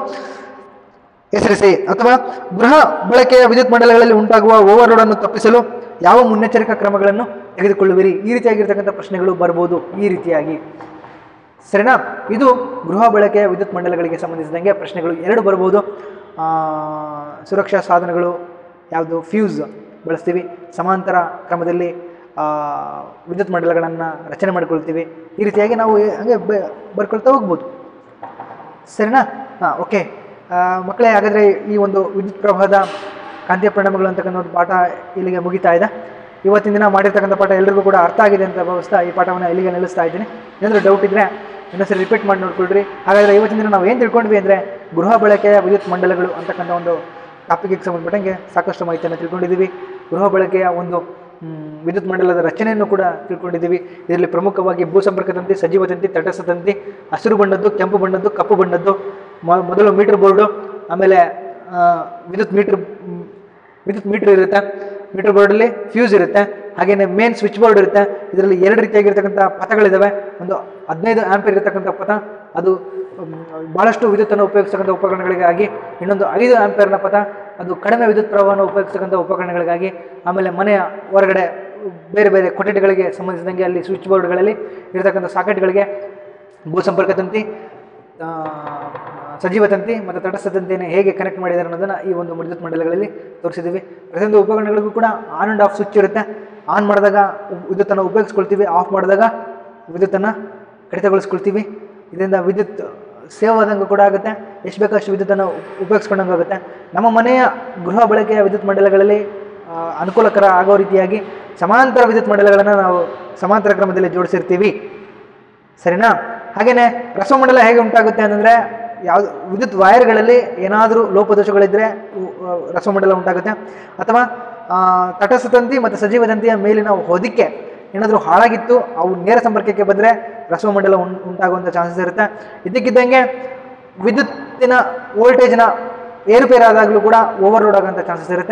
S2: ಹೆಸರಿಸಿ ಅಥವಾ ಗೃಹ ಬಳಕೆಯ ವಿದ್ಯುತ್ ಮಂಡಲಗಳಲ್ಲಿ ಉಂಟಾಗುವ ಓವರ್ಲೋಡ್ ಅನ್ನು ತಪ್ಪಿಸಲು ಯಾವ ಮುನ್ನೆಚ್ಚರಿಕಾ ಕ್ರಮಗಳನ್ನು ತೆಗೆದುಕೊಳ್ಳುವಿರಿ ಈ ರೀತಿಯಾಗಿರ್ತಕ್ಕಂಥ ಪ್ರಶ್ನೆಗಳು ಬರ್ಬೋದು ಈ ರೀತಿಯಾಗಿ ಸರಿನಾ ಇದು ಗೃಹ ಬಳಕೆಯ ವಿದ್ಯುತ್ ಮಂಡಲಗಳಿಗೆ ಸಂಬಂಧಿಸಿದಂಗೆ ಪ್ರಶ್ನೆಗಳು ಎರಡು ಬರ್ಬೋದು ಆ, ಸುರಕ್ಷಾ ಸಾಧನಗಳು ಯಾವುದು ಫ್ಯೂಸ್ ಬಳಸ್ತೀವಿ ಸಮಾಂತರ ಕ್ರಮದಲ್ಲಿ ಆ, ವಿದ್ಯುತ್ ಮಂಡಲಗಳನ್ನು ರಚನೆ ಮಾಡ್ಕೊಳ್ತೀವಿ ಈ ರೀತಿಯಾಗಿ ನಾವು ಹಾಗೆ ಬ- ಬರ್ಕೊಳ್ತಾ ಹೋಗ್ಬೋದು ಸರಿನಾ ಹಾಂ ಓಕೆ ಮಕ್ಕಳೇ ಹಾಗಾದರೆ ಈ ಒಂದು ವಿದ್ಯುತ್ ಪ್ರವಾಹದ ಕಾಂತೀಯ ಪರಿಣಾಮಗಳು ಅಂತಕ್ಕಂಥ ಒಂದು ಪಾಠ ಇಲ್ಲಿಗೆ ಮುಗಿತಾ ಇದೆ ಇವತ್ತಿನ ದಿನ ಮಾಡಿರ್ತಕ್ಕಂಥ ಪಾಠ ಎಲ್ರಿಗೂ ಕೂಡ ಅರ್ಥ ಆಗಿದೆ ಅಂತ ಭಾವಿಸ್ತಾ ಈ ಪಾಠವನ್ನು ಇಲ್ಲಿಗೆ ನಿಲ್ಲಿಸ್ತಾ ಇದ್ದೀನಿ ಏನಾದರೂ ಡೌಟ್ ಇದ್ದರೆ ಇನ್ನೊಂದ್ಸರಿ ರಿಪೀಟ್ ಮಾಡಿ ನೋಡ್ಕೊಳ್ರಿ ಹಾಗಾದರೆ ಇವತ್ತಿನ ದಿನ ನಾವು ಏನು ತಿಳ್ಕೊಂಡ್ವಿ ಅಂದರೆ ಗೃಹ ಬಳಕೆಯ ವಿದ್ಯುತ್ ಮಂಡಲಗಳು ಅಂತಕ್ಕಂಥ ಒಂದು ಟಾಪಿಕ್ಗೆ ಸಂಬಂಧಪಟ್ಟಂಗೆ ಸಾಕಷ್ಟು ಮಾಹಿತಿಯನ್ನು ತಿಳ್ಕೊಂಡಿದ್ದೀವಿ ಗೃಹ ಬಳಕೆಯ ಒಂದು ಮ್, ವಿದ್ಯುತ್ ಮಂಡಲದ ರಚನೆಯನ್ನು ಕೂಡ ತಿಳ್ಕೊಂಡಿದ್ದೀವಿ ಇದರಲ್ಲಿ ಪ್ರಮುಖವಾಗಿ ಭೂ ಸಂಪರ್ಕ ತಂತಿ ಸಜೀವ ತಂತಿ ತಟಸ್ಥ ತಂತಿ ಹಸಿರು ಬಣ್ಣದ್ದು ಕೆಂಪು ಬಣ್ಣದ್ದು ಕಪ್ಪು ಬಣ್ಣದ್ದು ಮೊ- ಮೊದಲು ಮೀಟರ್ ಬೋರ್ಡು ಆಮೇಲೆ ಆ, ವಿದ್ಯುತ್ ಮೀಟರ್ ವಿದ್ಯುತ್ ಮೀಟರ್ ಇರುತ್ತೆ ಮೀಟರ್ ಬೋರ್ಡಲ್ಲಿ ಫ್ಯೂಸ್ ಇರುತ್ತೆ ಹಾಗೆಯೇ ಮೇನ್ ಸ್ವಿಚ್ ಬೋರ್ಡ್ ಇರುತ್ತೆ ಇದರಲ್ಲಿ ಎರಡು ರೀತಿಯಾಗಿರ್ತಕ್ಕಂಥ ಪಥಗಳಿದ್ದಾವೆ ಒಂದು ಹದಿನೈದು ಆಂಪಿಯರ್ ಇರತಕ್ಕಂಥ ಪಥ ಅದು ಮ್, ಭಾಳಷ್ಟು ವಿದ್ಯುತ್ತನ್ನು ಉಪಯೋಗಿಸ್ತಕ್ಕಂಥ ಉಪಕರಣಗಳಿಗಾಗಿ ಇನ್ನೊಂದು ಐದು ಆಂಪಿಯರ್ನ ಪಥ ಅದು ಕಡಿಮೆ ವಿದ್ಯುತ್ ಪ್ರವಾಹವನ್ನು ಉಪಯೋಗಿಸ್ತಕ್ಕಂಥ ಉಪಕರಣಗಳಿಗಾಗಿ ಆಮೇಲೆ ಮನೆಯ ಹೊರಗಡೆ ಬೇರೆ ಬೇರೆ ಕೊಠಡಿಗಳಿಗೆ ಸಂಬಂಧಿಸಿದಂಗೆ ಅಲ್ಲಿ ಸ್ವಿಚ್ ಬೋರ್ಡ್ಗಳಲ್ಲಿ ಇರತಕ್ಕಂಥ ಸಾಕೆಟ್ಗಳಿಗೆ ಭೂ ಸಂಪರ್ಕ ತಂತಿ ಆ, ಸಜೀವ ತಂತಿ ಮತ್ತು ತಟಸ್ಥ ತಂತಿಯನ್ನು ಹೇಗೆ ಕನೆಕ್ಟ್ ಮಾಡಿದ್ದಾರೆ ಅನ್ನೋದನ್ನು ಈ ಒಂದು ವಿದ್ಯುತ್ ಮಂಡಲಗಳಲ್ಲಿ ತೋರಿಸಿದ್ದೀವಿ ಪ್ರತಿಯೊಂದು ಉಪಕರಣಗಳಿಗೂ ಕೂಡ ಆನ್ ಆ್ಯಂಡ್ ಆಫ್ ಸ್ವಿಚ್ ಇರುತ್ತೆ ಆನ್ ಮಾಡಿದಾಗ ಉ- ವಿದ್ಯುತ್ತನ್ನು ಉಪಯೋಗಿಸ್ಕೊಳ್ತೀವಿ ಆಫ್ ಮಾಡಿದಾಗ ವಿದ್ಯುತ್ತನ್ನು ಕಡಿತಗೊಳಿಸ್ಕೊಳ್ತೀವಿ ಇದರಿಂದ ವಿದ್ಯುತ್ ಸೇವ್ ಆದಂಗೆ ಕೂಡ ಆಗುತ್ತೆ ಎಷ್ಟು ಬೇಕೋ ಅಷ್ಟು ವಿದ್ಯುತ್ತನ್ನು ಉಪಯೋಗಿಸ್ಕೊಂಡಂಗೆ ಆಗುತ್ತೆ ನಮ್ಮ ಮನೆಯ ಗೃಹ ಬಳಕೆಯ ವಿದ್ಯುತ್ ಮಂಡಲಗಳಲ್ಲಿ ಆ, ಅನುಕೂಲಕರ ಆಗೋ ರೀತಿಯಾಗಿ ಸಮಾಂತರ ವಿದ್ಯುತ್ ಮಂಡಲಗಳನ್ನು ನಾವು ಸಮಾಂತರ ಕ್ರಮದಲ್ಲಿ ಜೋಡಿಸಿರ್ತೀವಿ ಸರಿನಾ ಹಾಗೆಯೇ ರಸಮಂಡಲ ಹೇಗೆ ಉಂಟಾಗುತ್ತೆ ಅಂತಂದರೆ ಯಾವುದು ವಿದ್ಯುತ್ ವೈರ್ಗಳಲ್ಲಿ ಏನಾದರೂ ಲೋಪದೋಷಗಳಿದ್ದರೆ ಉ- ಅಹ್ ರಸಮಂಡಲ ಉಂಟಾಗುತ್ತೆ ಅಥವಾ ಆ, ತಟಸ್ಥ ತಂತಿ ಮತ್ತು ಸಜೀವ ತಂತಿಯ ಮೇಲಿನ ಹೊದಿಕೆ ಏನಾದರೂ ಹಾಳಾಗಿತ್ತು ಅವು ನೇರ ಸಂಪರ್ಕಕ್ಕೆ ಬಂದರೆ ರಸಮಂಡಲ ಉಂ ಉಂಟಾಗುವಂಥ ಚಾನ್ಸಸ್ ಇರುತ್ತೆ ಇದಕ್ಕಿದ್ದಂಗೆ ವಿದ್ಯುತ್ತಿನ ವೋಲ್ಟೇಜ್ನ ಏರುಪೇರಾದಾಗಲೂ ಕೂಡ ಓವರ್ಲೋಡ್ ಆಗೋಂಥ ಚಾನ್ಸಸ್ ಇರುತ್ತೆ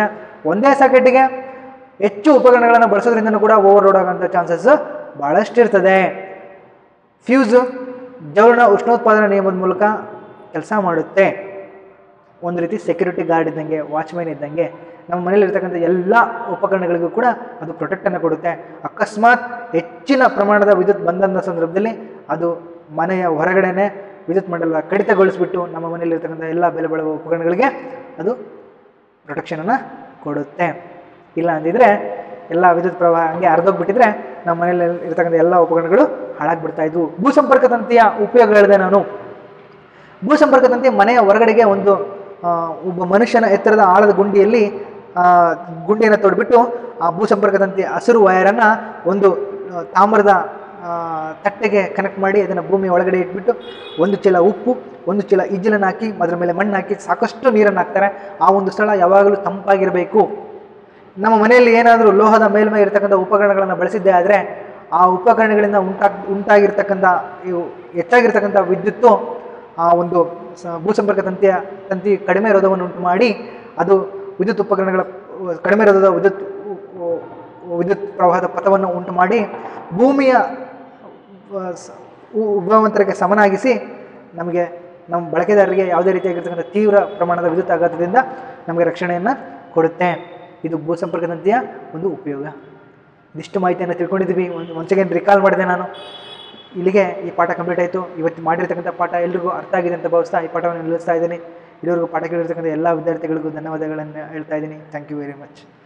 S2: ಒಂದೇ ಸಾಕೆಟ್ಗೆ ಹೆಚ್ಚು ಉಪಕರಣಗಳನ್ನು ಬಳಸೋದ್ರಿಂದನೂ ಕೂಡ ಓವರ್ಲೋಡ್ ಆಗೋಂಥ ಚಾನ್ಸಸ್ ಭಾಳಷ್ಟು ಇರ್ತದೆ ಫ್ಯೂಸು ಜವಳನ ಉಷ್ಣೋತ್ಪಾದನಾ ನಿಯಮದ ಮೂಲಕ ಕೆಲಸ ಮಾಡುತ್ತೆ ಒಂದು ರೀತಿ ಸೆಕ್ಯೂರಿಟಿ ಗಾರ್ಡ್ ಇದ್ದಂಗೆ ವಾಚ್ಮ್ಯಾನ್ ಇದ್ದಂಗೆ ನಮ್ಮ ಮನೇಲಿ ಇರ್ತಕ್ಕಂಥ ಎಲ್ಲ ಉಪಕರಣಗಳಿಗೂ ಕೂಡ ಅದು ಪ್ರೊಟೆಕ್ಟನ್ನು ಕೊಡುತ್ತೆ ಅಕಸ್ಮಾತ್ ಹೆಚ್ಚಿನ ಪ್ರಮಾಣದ ವಿದ್ಯುತ್ ಬಂದಂಥ ಸಂದರ್ಭದಲ್ಲಿ ಅದು ಮನೆಯ ಹೊರಗಡೆನೆ ವಿದ್ಯುತ್ ಮಂಡಲ ಕಡಿತಗೊಳಿಸ್ಬಿಟ್ಟು ನಮ್ಮ ಮನೆಯಲ್ಲಿ ಇರ್ತಕ್ಕಂಥ ಎಲ್ಲ ಬೆಲೆ ಬಾಳುವ ಉಪಕರಣಗಳಿಗೆ ಅದು ಪ್ರೊಟೆಕ್ಷನನ್ನು ಕೊಡುತ್ತೆ ಇಲ್ಲ ಅಂದಿದ್ರೆ ಎಲ್ಲ ವಿದ್ಯುತ್ ಪ್ರವಾಹ ಹಂಗೆ ಹರಿದೋಗ್ಬಿಟ್ಟಿದ್ರೆ ನಮ್ಮ ಮನೆಯಲ್ಲಿ ಇರ್ತಕ್ಕಂಥ ಎಲ್ಲ ಉಪಕರಣಗಳು ಹಾಳಾಗ್ಬಿಡ್ತಾ ಇದ್ವು ಭೂಸಂಪರ್ಕ ತಂತಿಯ ಉಪಯೋಗ ಹೇಳಿದೆ ನಾನು ಭೂಸಂಪರ್ಕ ತಂತಿ ಮನೆಯ ಹೊರಗಡೆಗೆ ಒಂದು ಆ, ಒಬ್ಬ ಮನುಷ್ಯನ ಎತ್ತರದ ಆಳದ ಗುಂಡಿಯಲ್ಲಿ ಆ, ಗುಂಡಿಯನ್ನು ತೊಡ್ಬಿಟ್ಟು ಆ ಭೂಸಂಪರ್ಕ ತಂತಿ ಹಸಿರು ವಯರನ್ನು ಒಂದು ಆ, ತಾಮ್ರದ ಆ, ತಟ್ಟೆಗೆ ಕನೆಕ್ಟ್ ಮಾಡಿ ಅದನ್ನು ಭೂಮಿಯ ಒಳಗಡೆ ಇಟ್ಬಿಟ್ಟು ಒಂದು ಚೀಲ ಉಪ್ಪು ಒಂದು ಚೀಲ ಇಜ್ಜಲನ್ನು ಹಾಕಿ ಅದರ ಮೇಲೆ ಮಣ್ಣು ಹಾಕಿ ಸಾಕಷ್ಟು ನೀರನ್ನು ಹಾಕ್ತಾರೆ ಆ ಒಂದು ಸ್ಥಳ ಯಾವಾಗಲೂ ತಂಪಾಗಿರಬೇಕು ನಮ್ಮ ಮನೆಯಲ್ಲಿ ಏನಾದರೂ ಲೋಹದ ಮೇಲ್ಮೈ ಇರತಕ್ಕಂಥ ಉಪಕರಣಗಳನ್ನು ಬಳಸಿದ್ದೇ ಆದರೆ ಆ ಉಪಕರಣಗಳಿಂದ ಉಂಟಾಗ್ ಉಂಟಾಗಿರ್ತಕ್ಕಂಥ ಇವು ಹೆಚ್ಚಾಗಿರ್ತಕ್ಕಂಥ ವಿದ್ಯುತ್ತು ಆ ಒಂದು ಸ- ಭೂಸಂಪರ್ಕ ತಂತಿಯ ತಂತಿ ಕಡಿಮೆ ರೋಧವನ್ನು ಉಂಟು ಮಾಡಿ ಅದು ವಿದ್ಯುತ್ ಉಪಕರಣಗಳ ಉ- ಕಡಿಮೆ ರೋಧದ ವಿದ್ಯುತ್ ಉ- ಉ- ವಿದ್ಯುತ್ ಪ್ರವಾಹದ ಪಥವನ್ನು ಉಂಟು ಮಾಡಿ ಭೂಮಿಯ ಆ, ಸ- ಉ- ಉದ್ಭವಂತರಿಗೆ ಸಮನಾಗಿಸಿ ನಮಗೆ ನಮ್ಮ ಬಳಕೆದಾರರಿಗೆ ಯಾವುದೇ ರೀತಿಯಾಗಿರ್ತಕ್ಕಂಥ ತೀವ್ರ ಪ್ರಮಾಣದ ವಿದ್ಯುತ್ ಆಘಾತದಿಂದ ನಮಗೆ ರಕ್ಷಣೆಯನ್ನು ಕೊಡುತ್ತೆ ಇದು ಭೂಸಂಪರ್ಕ ತಂತಿಯ ಒಂದು ಉಪಯೋಗ ಇದಿಷ್ಟು ಮಾಹಿತಿಯನ್ನು ತಿಳ್ಕೊಂಡಿದ್ದೀವಿ ಒಂದು ಒನ್ಸ್ ಅಗೇನ್ ರಿಕಾಲ್ ಮಾಡಿದೆ ನಾನು ಇಲ್ಲಿಗೆ ಈ ಪಾಠ ಕಂಪ್ಲೀಟ್ ಆಯಿತು ಇವತ್ತು ಮಾಡಿರ್ತಕ್ಕಂಥ ಪಾಠ ಎಲ್ರಿಗೂ ಅರ್ಥ ಆಗಿದೆ ಅಂತ ಭಾವಿಸ್ತಾ ಈ ಪಾಠವನ್ನು ನಿಲ್ಲಿಸ್ತಾ ಇದ್ದೀನಿ ಇಲ್ಲಿವರೆಗೂ ಪಾಠ ಕೇಳಿರ್ತಕ್ಕಂಥ ಎಲ್ಲ ವಿದ್ಯಾರ್ಥಿಗಳಿಗೂ ಧನ್ಯವಾದಗಳನ್ನು ಹೇಳ್ತಾ ಇದ್ದೀನಿ ಥ್ಯಾಂಕ್ ಯು ವೆರಿ ಮಚ್